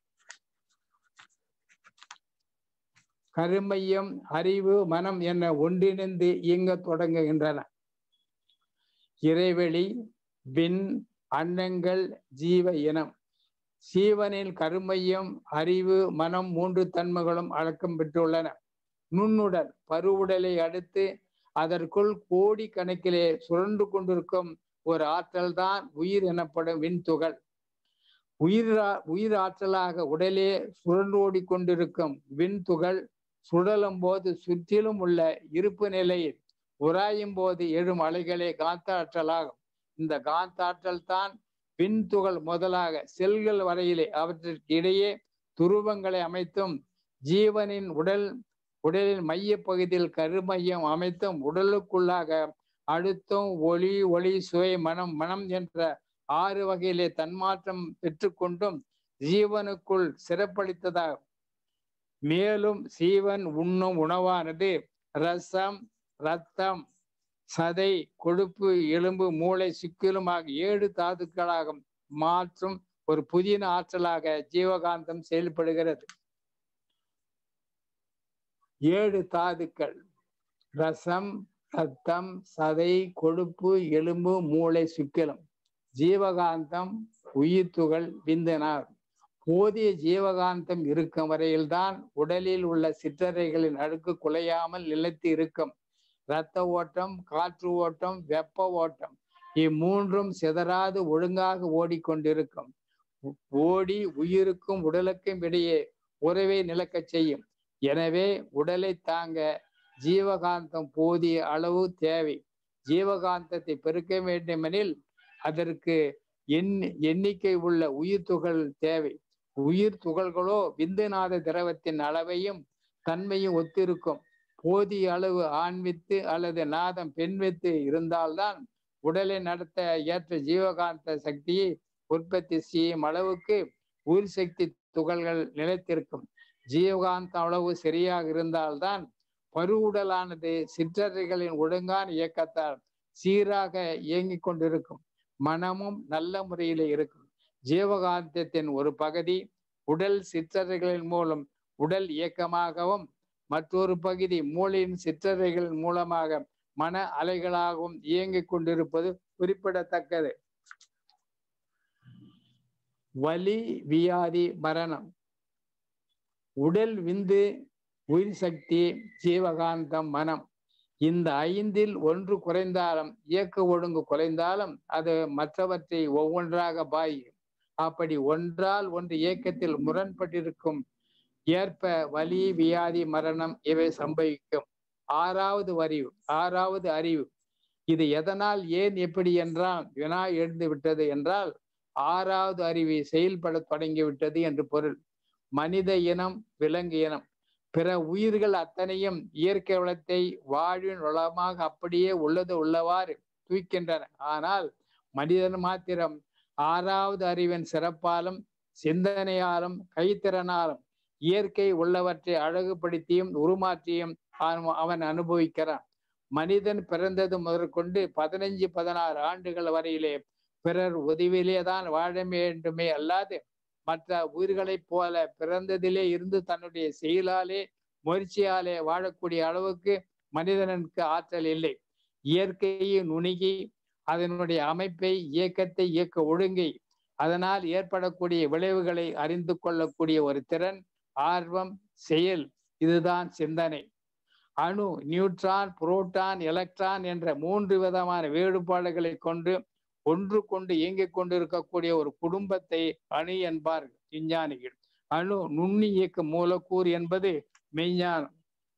கருமையம் அறிவு மனம் என ஒன்றிணைந்து இயங்க தொடங்குகின்றன இறைவெளி விண் அன்னங்கள் ஜீவ இனம் சீவனில் கருமையம் அறிவு மனம் மூன்று தன்மைகளும் அடக்கம் பெற்றுள்ளன நுண்ணுடல் பருவுடலை அடுத்து அதற்குள் கோடி கணக்கிலே சுழன்று கொண்டிருக்கும் ஒரு ஆற்றல் தான் உயிர் எனப்படும் விண்துகள் உயிரா உயிர் ஆற்றலாக உடலே சுழன்றோடி கொண்டிருக்கும் விண்துகள் சுழலும் போது சுற்றிலும் உள்ள இருப்பு நிலையில் உராயும் போது எழும் அலைகளே காந்த ஆற்றலாகும் இந்த காந்த ஆற்றல் தான் விண்துகள் முதலாக செல்கள் வரையிலே அவற்றிற்கு இடையே துருவங்களை அமைத்தும் ஜீவனின் உடல் உடலின் மைய பகுதியில் கருமையம் அமைத்தும் உடலுக்குள்ளாக அழுத்தம் ஒளி ஒளி சுவை மனம் மனம் என்ற ஆறு வகையிலே தன்மாற்றம் பெற்றுக்கொண்டும் ஜீவனுக்குள் சிறப்பளித்ததாகும் மேலும் சீவன் உண்ணும் உணவானது ரசம் ரத்தம் சதை கொழுப்பு எலும்பு மூளை சிக்கிலும் ஆகிய ஏழு தாதுக்களாக மாற்றும் ஒரு புதிய ஆற்றலாக ஜீவகாந்தம் செயல்படுகிறது ஏழு தாதுக்கள் ரசம் ரத்தம் சதை கொழுப்பு எலும்பு மூளை சுக்கிலம் ஜீவகாந்தம் உயிர் துகள் விந்தனார் போதிய ஜீவகாந்தம் இருக்கும் வரையில்தான் உடலில் உள்ள சிற்றறைகளின் அடுக்கு குலையாமல் நிலைத்து இருக்கும் இரத்த ஓட்டம் காற்று ஓட்டம் வெப்ப ஓட்டம் இம்மூன்றும் சிதறாது ஒழுங்காக ஓடிக்கொண்டிருக்கும் ஓடி உயிருக்கும் உடலுக்கும் இடையே உறவை நிலக்கச் செய்யும் எனவே உடலை தாங்க ஜீவகாந்தம் போதிய அளவு தேவை ஜீவகாந்தத்தை பெருக்க வேண்டுமெனில் அதற்கு எண் எண்ணிக்கை உள்ள உயிர் துகள் தேவை உயிர் துகள்களோ விந்துநாத திரவத்தின் அளவையும் தன்மையும் ஒத்திருக்கும் போதிய அளவு ஆண்வித்து அல்லது நாதம் பெண் வித்து இருந்தால்தான் உடலை நடத்த ஏற்ற ஜீவகாந்த சக்தியை உற்பத்தி செய்யும் அளவுக்கு உயிர் சக்தி துகள்கள் நிலைத்திருக்கும் ஜீவகாந்த அளவு சரியாக இருந்தால்தான் பருவுடலானது சிற்றறைகளின் ஒழுங்கான இயக்கத்தால் சீராக இயங்கிக் கொண்டிருக்கும் மனமும் நல்ல முறையில் இருக்கும் ஜீவகாந்தத்தின் ஒரு பகுதி உடல் சிற்றறைகளின் மூலம் உடல் இயக்கமாகவும் மற்றொரு பகுதி மூளையின் சிற்றறைகள் மூலமாக மன அலைகளாகவும் இயங்கிக் கொண்டிருப்பது குறிப்பிடத்தக்கது வலி வியாதி மரணம் உடல் விந்து உயிர் சக்தி ஜீவகாந்தம் மனம் இந்த ஐந்தில் ஒன்று குறைந்தாலும் இயக்க ஒழுங்கு குறைந்தாலும் அது மற்றவற்றை ஒவ்வொன்றாக பாயும் அப்படி ஒன்றால் ஒன்று இயக்கத்தில் முரண்பட்டிருக்கும் ஏற்ப வலி வியாதி மரணம் இவை சம்பவிக்கும் ஆறாவது அறிவு ஆறாவது அறிவு இது எதனால் ஏன் எப்படி என்றால் வினா எழுந்து விட்டது என்றால் ஆறாவது அறிவை செயல்பட தொடங்கிவிட்டது என்று பொருள் மனித இனம் விலங்கு இனம் பிற உயிர்கள் அத்தனையும் இயற்கை வளத்தை வாழ்வின் வளமாக அப்படியே உள்ளது உள்ளவாறு தூக்கின்றன ஆனால் மனிதன் மாத்திரம் ஆறாவது அறிவின் சிறப்பாலும் சிந்தனையாலும் கைத்திறனாலும் இயற்கை உள்ளவற்றை அழகுபடுத்தியும் உருமாற்றியும் அவன் அனுபவிக்கிறான் மனிதன் பிறந்தது முதற்கொண்டு பதினைஞ்சு பதினாறு ஆண்டுகள் வரையிலே பிறர் உதவியிலே தான் வாழ வேண்டுமே அல்லாது மற்ற உயிர்களைப் போல பிறந்ததிலே இருந்து தன்னுடைய செயலாலே முயற்சியாலே வாழக்கூடிய அளவுக்கு மனிதனுக்கு ஆற்றல் இல்லை இயற்கையை நுணுகி அதனுடைய அமைப்பை இயக்கத்தை இயக்க ஒழுங்கை அதனால் ஏற்படக்கூடிய விளைவுகளை அறிந்து கொள்ளக்கூடிய ஒரு திறன் ஆர்வம் செயல் இதுதான் சிந்தனை அணு நியூட்ரான் புரோட்டான் எலக்ட்ரான் என்ற மூன்று விதமான வேறுபாடுகளை கொண்டு ஒன்று கொண்டு இயங்கிக் கொண்டிருக்கக்கூடிய ஒரு குடும்பத்தை அணு என்பார்கள் விஞ்ஞானிகள் அணு நுண்ணி இயக்க மூலக்கூறு என்பது மெய்ஞானம்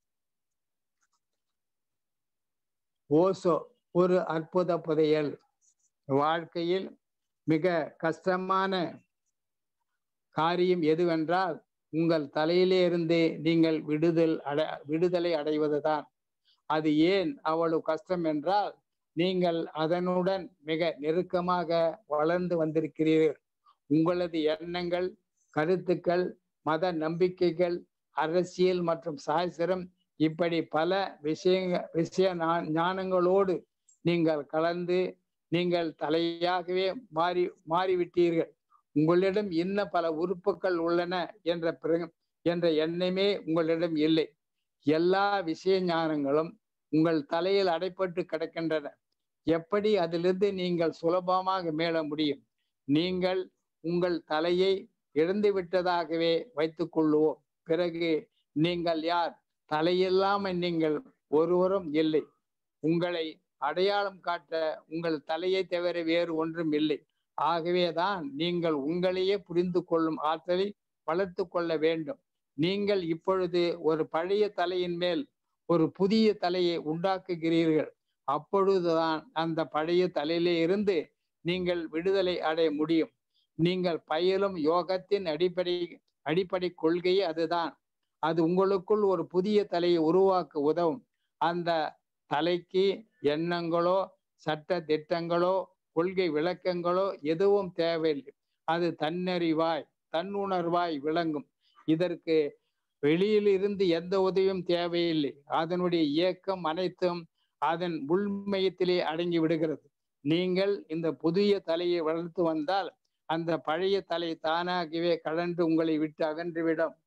ஓசோ ஒரு அற்புத புதையல் வாழ்க்கையில் மிக கஷ்டமான காரியம் எதுவென்றால் உங்கள் தலையிலே இருந்தே நீங்கள் விடுதல் அடை விடுதலை அடைவதுதான் அது ஏன் அவ்வளவு கஷ்டம் என்றால் நீங்கள் அதனுடன் மிக நெருக்கமாக வளர்ந்து வந்திருக்கிறீர்கள் உங்களது எண்ணங்கள் கருத்துக்கள் மத நம்பிக்கைகள் அரசியல் மற்றும் சாஸ்திரம் இப்படி பல விஷயங்க விஷய ஞானங்களோடு நீங்கள் கலந்து நீங்கள் தலையாகவே மாறி மாறிவிட்டீர்கள் உங்களிடம் இன்ன பல உறுப்புகள் உள்ளன என்ற என்ற எண்ணமே உங்களிடம் இல்லை எல்லா விஷய ஞானங்களும் உங்கள் தலையில் அடைப்பட்டு கிடக்கின்றன எப்படி அதிலிருந்து நீங்கள் சுலபமாக மேல முடியும் நீங்கள் உங்கள் தலையை இழந்து விட்டதாகவே வைத்துக் கொள்ளுவோம் பிறகு நீங்கள் யார் தலையில்லாமல் நீங்கள் ஒருவரும் இல்லை உங்களை அடையாளம் காட்ட உங்கள் தலையை தவிர வேறு ஒன்றும் இல்லை ஆகவேதான் நீங்கள் உங்களையே புரிந்து கொள்ளும் ஆற்றலை வளர்த்து கொள்ள வேண்டும் நீங்கள் இப்பொழுது ஒரு பழைய தலையின் மேல் ஒரு புதிய தலையை உண்டாக்குகிறீர்கள் அப்பொழுதுதான் அந்த பழைய தலையிலே இருந்து நீங்கள் விடுதலை அடைய முடியும் நீங்கள் பயிலும் யோகத்தின் அடிப்படை அடிப்படை கொள்கை அதுதான் அது உங்களுக்குள் ஒரு புதிய தலையை உருவாக்க உதவும் அந்த தலைக்கு எண்ணங்களோ சட்ட திட்டங்களோ கொள்கை விளக்கங்களோ எதுவும் தேவையில்லை அது தன்னறிவாய் தன்னுணர்வாய் விளங்கும் இதற்கு வெளியில் இருந்து எந்த உதவியும் தேவையில்லை அதனுடைய இயக்கம் அனைத்தும் அதன் உள்மையத்திலே அடங்கி விடுகிறது நீங்கள் இந்த புதிய தலையை வளர்த்து வந்தால் அந்த பழைய தலை தானாகவே கலன்று உங்களை விட்டு அகன்றுவிடும்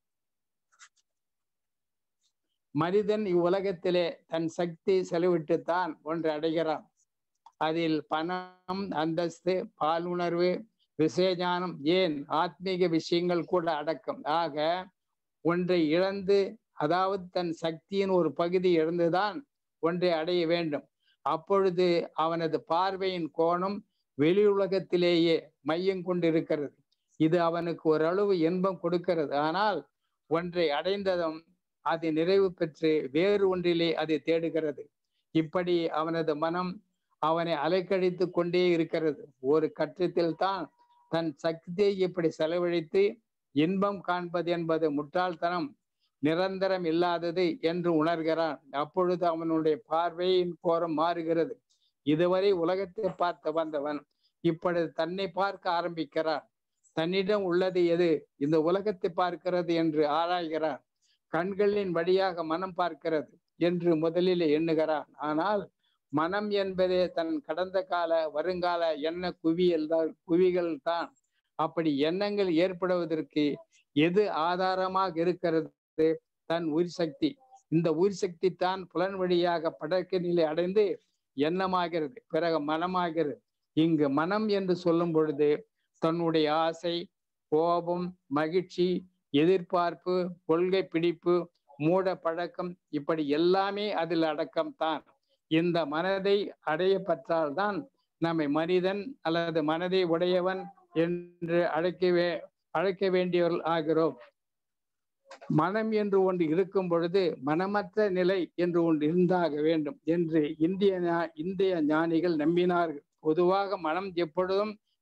மனிதன் இவ்வுலகத்திலே தன் சக்தி செலவிட்டுத்தான் ஒன்று அடைகிறான் அதில் பணம் அந்தஸ்து பாலுணர்வு விசேஞானம் ஏன் ஆத்மீக விஷயங்கள் கூட அடக்கம் ஆக ஒன்றை இழந்து அதாவது தன் சக்தியின் ஒரு பகுதி இழந்துதான் ஒன்றை அடைய வேண்டும் அப்பொழுது அவனது பார்வையின் கோணம் வெளி உலகத்திலேயே மையம் கொண்டிருக்கிறது இது அவனுக்கு ஓரளவு இன்பம் கொடுக்கிறது ஆனால் ஒன்றை அடைந்ததும் அது நிறைவு பெற்று வேறு ஒன்றிலே அதை தேடுகிறது இப்படி அவனது மனம் அவனை அலைக்கழித்து கொண்டே இருக்கிறது ஒரு கட்டத்தில் தான் தன் சக்தியை இப்படி செலவழித்து இன்பம் காண்பது என்பது முட்டாள்தனம் நிரந்தரம் இல்லாதது என்று உணர்கிறான் அப்பொழுது அவனுடைய பார்வையின் கோரம் மாறுகிறது இதுவரை உலகத்தை பார்த்து வந்தவன் இப்பொழுது தன்னை பார்க்க ஆரம்பிக்கிறான் தன்னிடம் உள்ளது எது இந்த உலகத்தை பார்க்கிறது என்று ஆராய்கிறான் கண்களின் வழியாக மனம் பார்க்கிறது என்று முதலில் எண்ணுகிறான் ஆனால் மனம் என்பதே தன் கடந்த கால வருங்கால எண்ண குவியல் தான் குவிகள் தான் அப்படி எண்ணங்கள் ஏற்படுவதற்கு எது ஆதாரமாக இருக்கிறது தன் உயிர் சக்தி இந்த உயிர் சக்தி தான் புலன் வழியாக படக்க நிலை அடைந்து எண்ணமாகிறது பிறகு மனமாகிறது இங்கு மனம் என்று சொல்லும் பொழுது தன்னுடைய ஆசை கோபம் மகிழ்ச்சி எதிர்பார்ப்பு கொள்கை பிடிப்பு மூட பழக்கம் இப்படி எல்லாமே அதில் அடக்கம் தான் இந்த மனதை அடைய பெற்றால்தான் நம்மை மனிதன் அல்லது மனதை உடையவன் என்று அழைக்கவே அழைக்க வேண்டியவர்கள் ஆகிறோம் மனம் என்று ஒன்று இருக்கும் பொழுது மனமற்ற நிலை என்று ஒன்று இருந்தாக வேண்டும் என்று இந்திய இந்திய ஞானிகள் நம்பினார்கள் பொதுவாக மனம் எப்பொழுதும்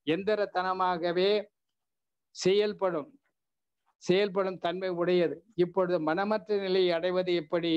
எந்திரத்தனமாகவே செயல்படும் செயல்படும் தன்மை உடையது இப்பொழுது மனமற்ற நிலையை அடைவது எப்படி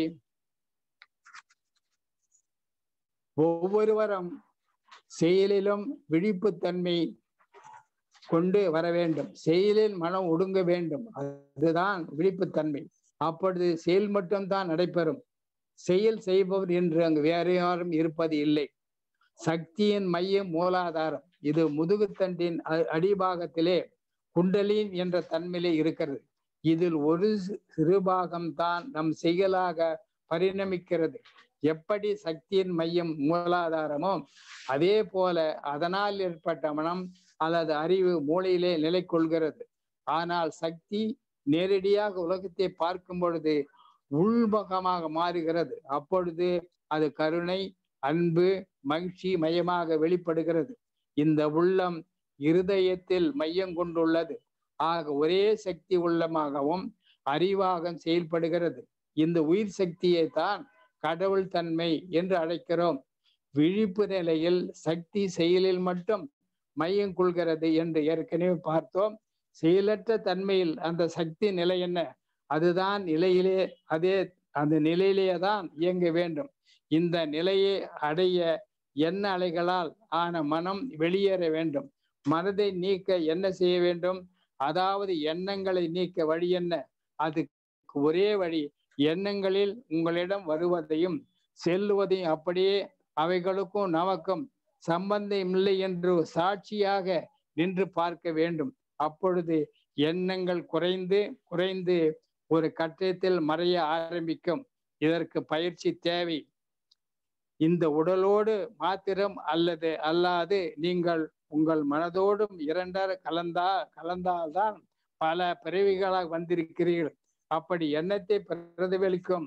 ஒவ்வொருவரும் செயலிலும் விழிப்புத்தன்மை கொண்டு வர வேண்டும் செயலில் மனம் ஒடுங்க வேண்டும் அதுதான் விழிப்புத்தன்மை அப்பொழுது செயல் மட்டும்தான் நடைபெறும் செயல் செய்பவர் என்று அங்கு வேறு யாரும் இருப்பது இல்லை சக்தியின் மையம் மூலாதாரம் இது முதுகுத்தண்டின் அடிபாகத்திலே குண்டலின் என்ற தன்மையிலே இருக்கிறது இதில் ஒரு சிறுபாகம்தான் நம் செயலாக பரிணமிக்கிறது எப்படி சக்தியின் மையம் மூலாதாரமோ அதே போல அதனால் ஏற்பட்ட மனம் அல்லது அறிவு மூளையிலே நிலை கொள்கிறது ஆனால் சக்தி நேரடியாக உலகத்தை பார்க்கும் பொழுது உள்முகமாக மாறுகிறது அப்பொழுது அது கருணை அன்பு மகிழ்ச்சி மையமாக வெளிப்படுகிறது இந்த உள்ளம் இருதயத்தில் மையம் கொண்டுள்ளது ஆக ஒரே சக்தி உள்ளமாகவும் அறிவாக செயல்படுகிறது இந்த உயிர் சக்தியை தான் கடவுள் தன்மை என்று அழைக்கிறோம் விழிப்பு நிலையில் சக்தி செயலில் மட்டும் மையம் கொள்கிறது என்று ஏற்கனவே பார்த்தோம் செயலற்ற தன்மையில் அந்த சக்தி நிலை என்ன அதுதான் நிலையிலே அதே அந்த நிலையிலேயே தான் இயங்க வேண்டும் இந்த நிலையை அடைய எண்ண அலைகளால் ஆன மனம் வெளியேற வேண்டும் மனதை நீக்க என்ன செய்ய வேண்டும் அதாவது எண்ணங்களை நீக்க வழி என்ன அதுக்கு ஒரே வழி எண்ணங்களில் உங்களிடம் வருவதையும் செல்லுவதையும் அப்படியே அவைகளுக்கும் நமக்கும் சம்பந்தம் இல்லை என்று சாட்சியாக நின்று பார்க்க வேண்டும் அப்பொழுது எண்ணங்கள் குறைந்து குறைந்து ஒரு கட்டத்தில் மறைய ஆரம்பிக்கும் இதற்கு பயிற்சி தேவை இந்த உடலோடு மாத்திரம் அல்லது அல்லாது நீங்கள் உங்கள் மனதோடும் இரண்டர கலந்தா கலந்தால்தான் பல பிறவிகளாக வந்திருக்கிறீர்கள் அப்படி எண்ணத்தை பிரதிபலிக்கும்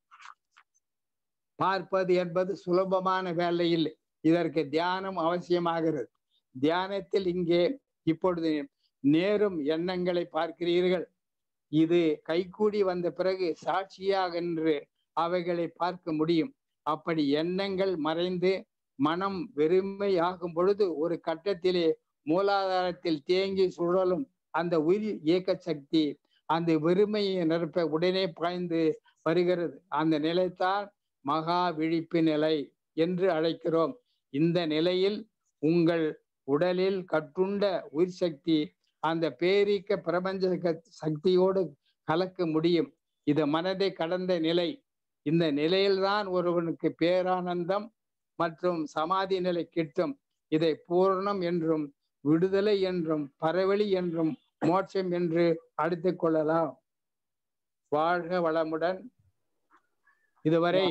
பார்ப்பது என்பது சுலபமான வேலை இல்லை இதற்கு தியானம் அவசியமாகிறது தியானத்தில் இங்கே இப்பொழுது நேரும் எண்ணங்களை பார்க்கிறீர்கள் இது கைகூடி வந்த பிறகு சாட்சியாக என்று அவைகளை பார்க்க முடியும் அப்படி எண்ணங்கள் மறைந்து மனம் வெறுமையாகும் பொழுது ஒரு கட்டத்திலே மூலாதாரத்தில் தேங்கி சுழலும் அந்த உயிர் இயக்க சக்தி அந்த வெறுமையை நிரப்ப உடனே பாய்ந்து வருகிறது அந்த நிலைத்தான் மகா விழிப்பு நிலை என்று அழைக்கிறோம் இந்த நிலையில் உங்கள் உடலில் கட்டுண்ட உயிர் சக்தி அந்த பேரிக்க பிரபஞ்ச சக்தியோடு கலக்க முடியும் இது மனதை கடந்த நிலை இந்த நிலையில்தான் ஒருவனுக்கு பேரானந்தம் மற்றும் சமாதி நிலை கிட்டும் இதை பூர்ணம் என்றும் விடுதலை என்றும் பரவெளி என்றும் மோட்சம் என்று அடித்துக் கொள்ளலாம் வாழ்க வளமுடன் இதுவரை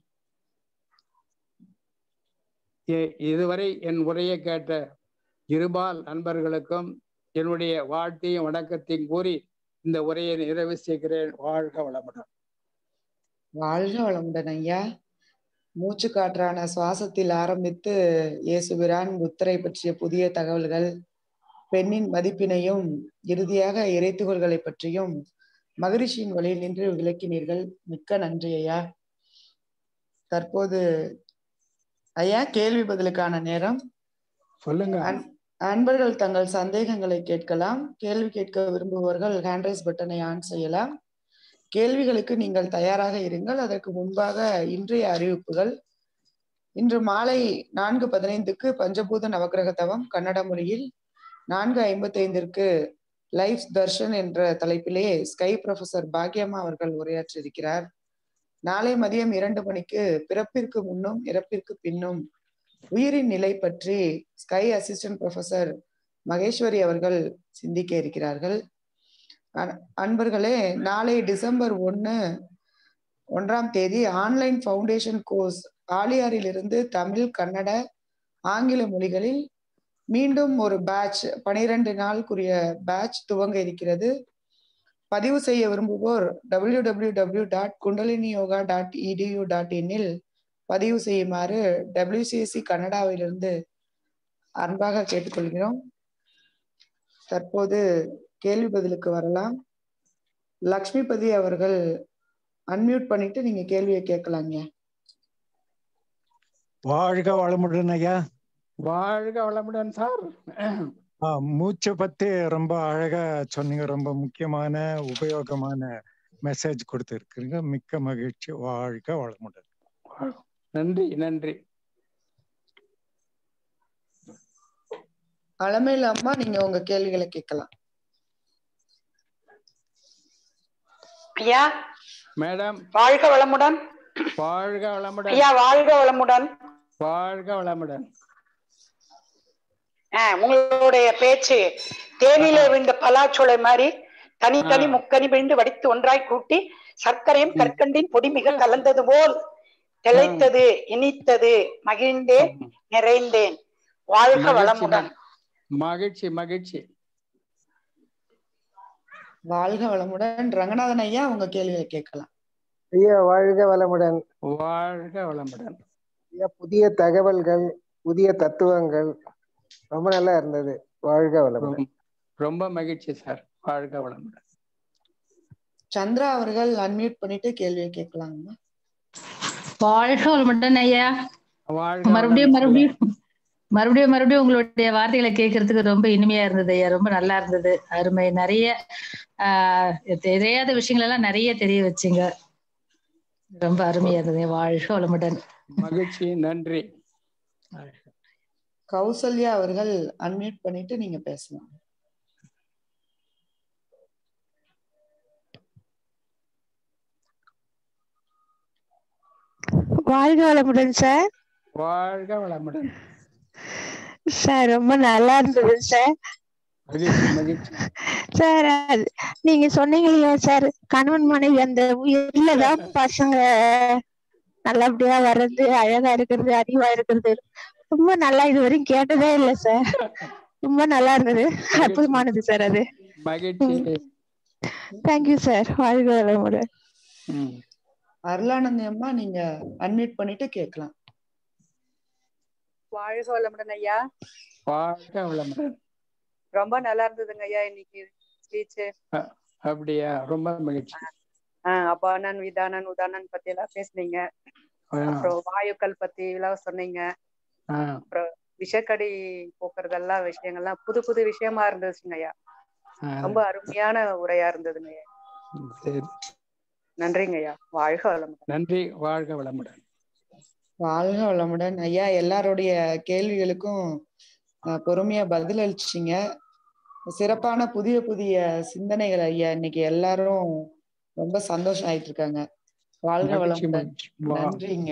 இதுவரை என் உரையை கேட்ட இருபால் நண்பர்களுக்கும் என்னுடைய வாழ்த்தையும் வணக்கத்தையும் கூறி இந்த உரையை நிறைவு செய்கிறேன் வாழ்க வளமுடன் வாழ்க வளமுடன் ஐயா மூச்சு காற்றான சுவாசத்தில் ஆரம்பித்து இயேசுபிரான் புத்தரை பற்றிய புதிய தகவல்கள் பெண்ணின் மதிப்பினையும் இறுதியாக இறைத்துகள்களை பற்றியும் மகரிஷியின் வழியில் நின்று விளக்கினீர்கள் மிக்க நன்றி ஐயா தற்போது ஐயா கேள்வி பதிலுக்கான நேரம் சொல்லுங்க அன்பர்கள் தங்கள் சந்தேகங்களை கேட்கலாம் கேள்வி கேட்க விரும்புபவர்கள் ஹேண்ட்ரைஸ் பட்டனை ஆன் செய்யலாம் கேள்விகளுக்கு நீங்கள் தயாராக இருங்கள் அதற்கு முன்பாக இன்றைய அறிவிப்புகள் இன்று மாலை நான்கு பதினைந்துக்கு பஞ்சபூத நவகிரக தவம் கன்னட மொழியில் நான்கு ஐம்பத்தி ஐந்திற்கு லைஃப் தர்ஷன் என்ற தலைப்பிலே ஸ்கை ப்ரொஃபசர் பாக்யம்மா அவர்கள் உரையாற்றிருக்கிறார் நாளை மதியம் இரண்டு மணிக்கு பிறப்பிற்கு முன்னும் இறப்பிற்கு பின்னும் உயிரின் நிலை பற்றி ஸ்கை அசிஸ்டன்ட் ப்ரொஃபசர் மகேஸ்வரி அவர்கள் சிந்திக்க இருக்கிறார்கள் அன்பர்களே நாளை டிசம்பர் ஒன்று ஒன்றாம் தேதி ஆன்லைன் ஃபவுண்டேஷன் கோர்ஸ் ஆலியாரிலிருந்து தமிழ் கன்னட ஆங்கில மொழிகளில் மீண்டும் ஒரு பேட்ச் பனிரெண்டு நாளுக்குரிய பேட்ச் துவங்க இருக்கிறது பதிவு செய்ய விரும்புவோர் W W W dot kundalini yoga dot edu dot இன்னில் பதிவு செய்யுமாறு டபிள்யூசிஎஸ்சி கனடாவிலிருந்து அன்பாக கேட்டுக்கொள்கிறோம் தற்போது கேள்வி பதிலுக்கு வரலாம் லக்ஷ்மிபதி அவர்கள் அன்மியூட் பண்ணிட்டு நீங்க கேள்வியை கேட்கலாங்க வாழ்க வளமுடன் ஐயா வாழ்க வளமுடன் சார் ஆ, மூச்சை பத்தி ரொம்ப அழகா சொன்னீங்க ரொம்ப முக்கியமான உபயோகமான மெசேஜ் கொடுத்துருக்கீங்க மிக்க மகிழ்ச்சி வாழ்க வளமுடன் நன்றி நன்றி அலமேலு அம்மா நீங்க உங்க கேள்விகளை கேட்கலாம் ஐயா மேடம் வாழ்க வளமுடன் வாழ்க வளமுடன் ஐயா வாழ்க வளமுடன் வாழ்க வளமுடன் ஆ, உங்களுடைய பேச்சு தேனில விழுந்த பலாச்சோலை மாதிரி தனித்தனி ஆ. முக்கனி விழுந்து வடித்து ஒன்றாய் கூட்டி சர்க்கரையும் கற்கண்டின் பொடி மிக கலந்தது போல் திளைத்தது இனித்தது மகிழ்ந்தேன் நிறைந்தேன் வாழ்க மகிழ்ச்சி வளமுடன் மகிழ்ச்சி மகிழ்ச்சி வாழ்க வளமுடன் ரங்கநாதன் ஐயா உங்க கேள்விகளை கேட்கலாம் ஐயா வாழ்க வளமுடன் வாழ்க வளமுடன் ஐயா புதிய தகவல்கள் புதிய தத்துவங்கள் ரொம்ப நல்லா இருந்தது வாழ்க வளமுடன் ரொம்ப- ரொம்ப மகிழ்ச்சி சார் வாழ்க வளமுடன் சந்திரா அவர்கள் அன்மியூட் பண்ணிட்டு கேள்வியை கேட்கலாங்கம்மா வாழ்க வளமுடன் ஐயா வாழ்க மறுபடியும் வளமுடன் மறுபடியும் மறுபடியும் மறுபடியும் உங்களுடைய வார்த்தைகளை கேட்கறதுக்கு ரொம்ப இனிமையா இருந்தது ஐயா ரொம்ப நல்லா இருந்தது அருமை நிறைய ஆஹ் தெரியாத விஷயங்கள் எல்லாம் நிறைய தெரிய வச்சீங்க ரொம்ப அருமையா இருந்தது வாழ்க வளமுடன் மகிழ்ச்சி நன்றி கௌசல்யா அவர்கள் அன்மியூட் பண்ணிட்டு நீங்க பேசலாம் வாழ்க வளமுடன் சார் வாழ்க வளமுடன் சார் ரொம்ப நல்லா இருந்தது சார் மகிழ்ச்சி மகிழ்ச்சி சார் அது நீங்க சொன்னீங்க இல்லையா சார் கணவன் மனைவி அந்த உயிர்லதான் பசங்க நல்லபடியா வர்றது அழகா இருக்கிறது அறிவா இருக்கிறது ரொம்ப நல்லா இது வரைக்கும் கேட்டதே இல்ல சார் ரொம்ப நல்லா இருந்தது அற்புதமானது சார் அது மகிழ்ச்சி தேங்க்யூ சார் வாழ்க வளமுடன் ம். அருளானந்தி அம்மா நீங்க அன்மியூட் பண்ணிட்டு கேட்கலாம் வாழ்க வளமுடன் ஐயா வாழ்க வளமுடன் ரொம்ப நல்லா இருந்ததுங்க ஐயா இன்னைக்கு ஸ்பீச் அப்படியா ரொம்ப மகிழ்ச்சி அபானன் விதானன் உதானன் பத்தி எல்லாம் பேசுனீங்க ஆ, அப்புறம் வாயுக்கள் பத்தி எல்லாம் சொன்னீங்க ஆ, அப்புறம் விஷக்கடி போக்குறதெல்லாம் விஷயங்கள்லாம் புது புது விஷயமா இருந்துச்சுங்க ஐயா ஆ, ரொம்ப அருமையான உரையா இருந்ததுங்க ஐயா சரி நன்றிங்க ஐயா வாழ்க வளமுடன் நன்றி வாழ்க வளமுடன் வாழ்க வளமுடன் ஐயா எல்லாருடைய கேள்விகளுக்கும் அஹ், பொறுமையா பதில் அளிச்சிங்க சிறப்பான புதிய புதிய சிந்தனைகள் ஐயா இன்னைக்கு எல்லாரும் ரொம்ப சந்தோஷம் ஆயிட்டு இருக்காங்க வாழ்க மகிழ்ச்சி வளமுடன் மகிழ்ச்சி வா- நன்றிங்க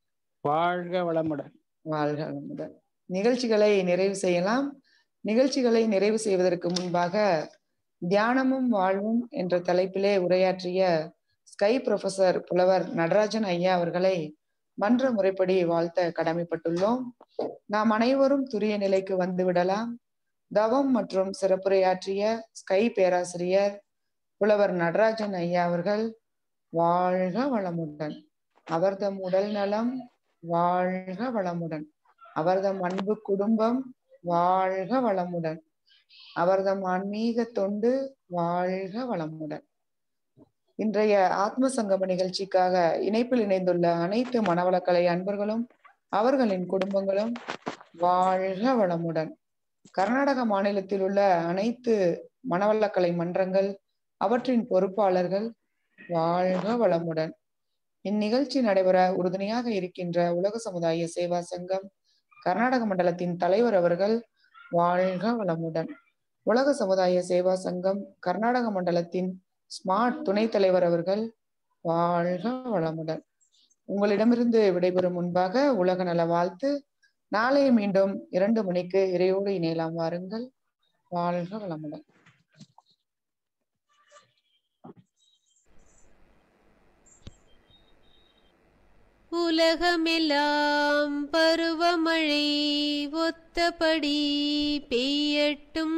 வாழ்க வளமுடன் வாழ்க வளமுடன் நிகழ்ச்சிகளை நிறைவு செய்யலாம் நிகழ்ச்சிகளை நிறைவு செய்வதற்கு முன்பாக தியானமும் வாழ்வும் என்ற தலைப்பிலே உரையாற்றிய ஸ்கை ப்ரொஃபசர் புலவர் நடராஜன் ஐயா அவர்களை மன்ற முறைப்படி வாழ்த்த கடமைப்பட்டுள்ளோம் நாம் அனைவரும் துரிய நிலைக்கு வந்து விடலாம் தவம் மற்றும் சிறப்புரையாற்றிய ஸ்கை பேராசிரியர் புலவர் நடராஜன் ஐயா அவர்கள் வாழ்க வளமுடன் அவர்தம் உடல் நலம் வாழ்க வளமுடன் அவர்தம் அன்பு குடும்பம் வாழ்க வளமுடன் அவர்தம் ஆன்மீக தொண்டு வாழ்க வளமுடன் இன்றைய ஆத்ம சங்கம நிகழ்ச்சிக்காக இணைப்பில் இணைந்துள்ள அனைத்து மனவளக்கலை அன்பர்களும் அவர்களின் குடும்பங்களும் வாழ்க வளமுடன் கர்நாடக மாநிலத்தில் உள்ள அனைத்து மனவளக்கலை மன்றங்கள் அவற்றின் பொறுப்பாளர்கள் வாழ்க வளமுடன் இந்நிகழ்ச்சி நடைபெற உறுதுணையாக இருக்கின்ற உலக சமுதாய சேவா சங்கம் கர்நாடக மண்டலத்தின் தலைவர் அவர்கள் வாழ்க வளமுடன் உலக சமுதாய சேவா சங்கம் கர்நாடக மண்டலத்தின் ஸ்மார்ட் துணைத் தலைவர் அவர்கள் வாழ்க வளமுடன் உங்களிடமிருந்து விடைபெறும் முன்பாக உலக நல வாழ்த்து நாளை மீண்டும் இரண்டு மணிக்கு இறையோடு இணையலாம் வாருங்கள் வாழ்க வளமுடன் உலகமெல்லாம் பருவமழை ஒத்தபடி பெய்யட்டும்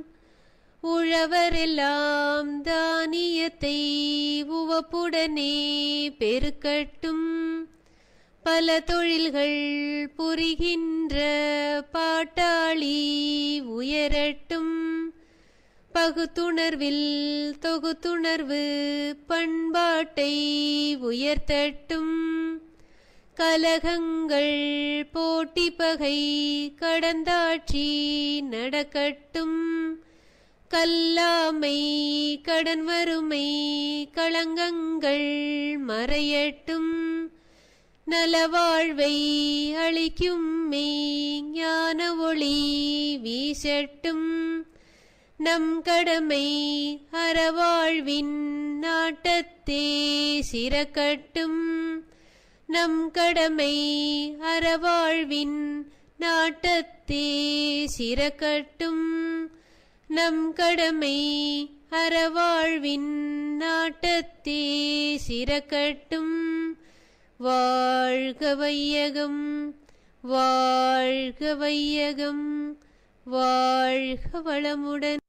உழவரெல்லாம் தானியத்தை உவப்புடனே பெருக்கட்டும் பல தொழில்கள் புரிகின்ற பாட்டாளி உயரட்டும் பகுத்துணர்வில் தொகுத்துணர்வு பண்பாட்டை உயர்த்தட்டும் கலகங்கள் போட்டி பகை கடந்தாட்சி நடக்கட்டும் கல்லாமை கடன் வறுமை களங்கங்கள் மறையட்டும் நலவாழ்வை அளிக்கும் மெய் ஞான ஒளி வீசட்டும் நம் கடமை அறவாழ்வின் நாட்டத்தே சிறக்கட்டும் நம் கடமை அறவாழ்வின் நாட்டத்தே சிறக்கட்டும் நம் கடமை அறவாழ்வின் நாட்டத்தே சிறக்கட்டும் வாழ்க வையகம் வாழ்க வையகம் வாழ்க வளமுடன்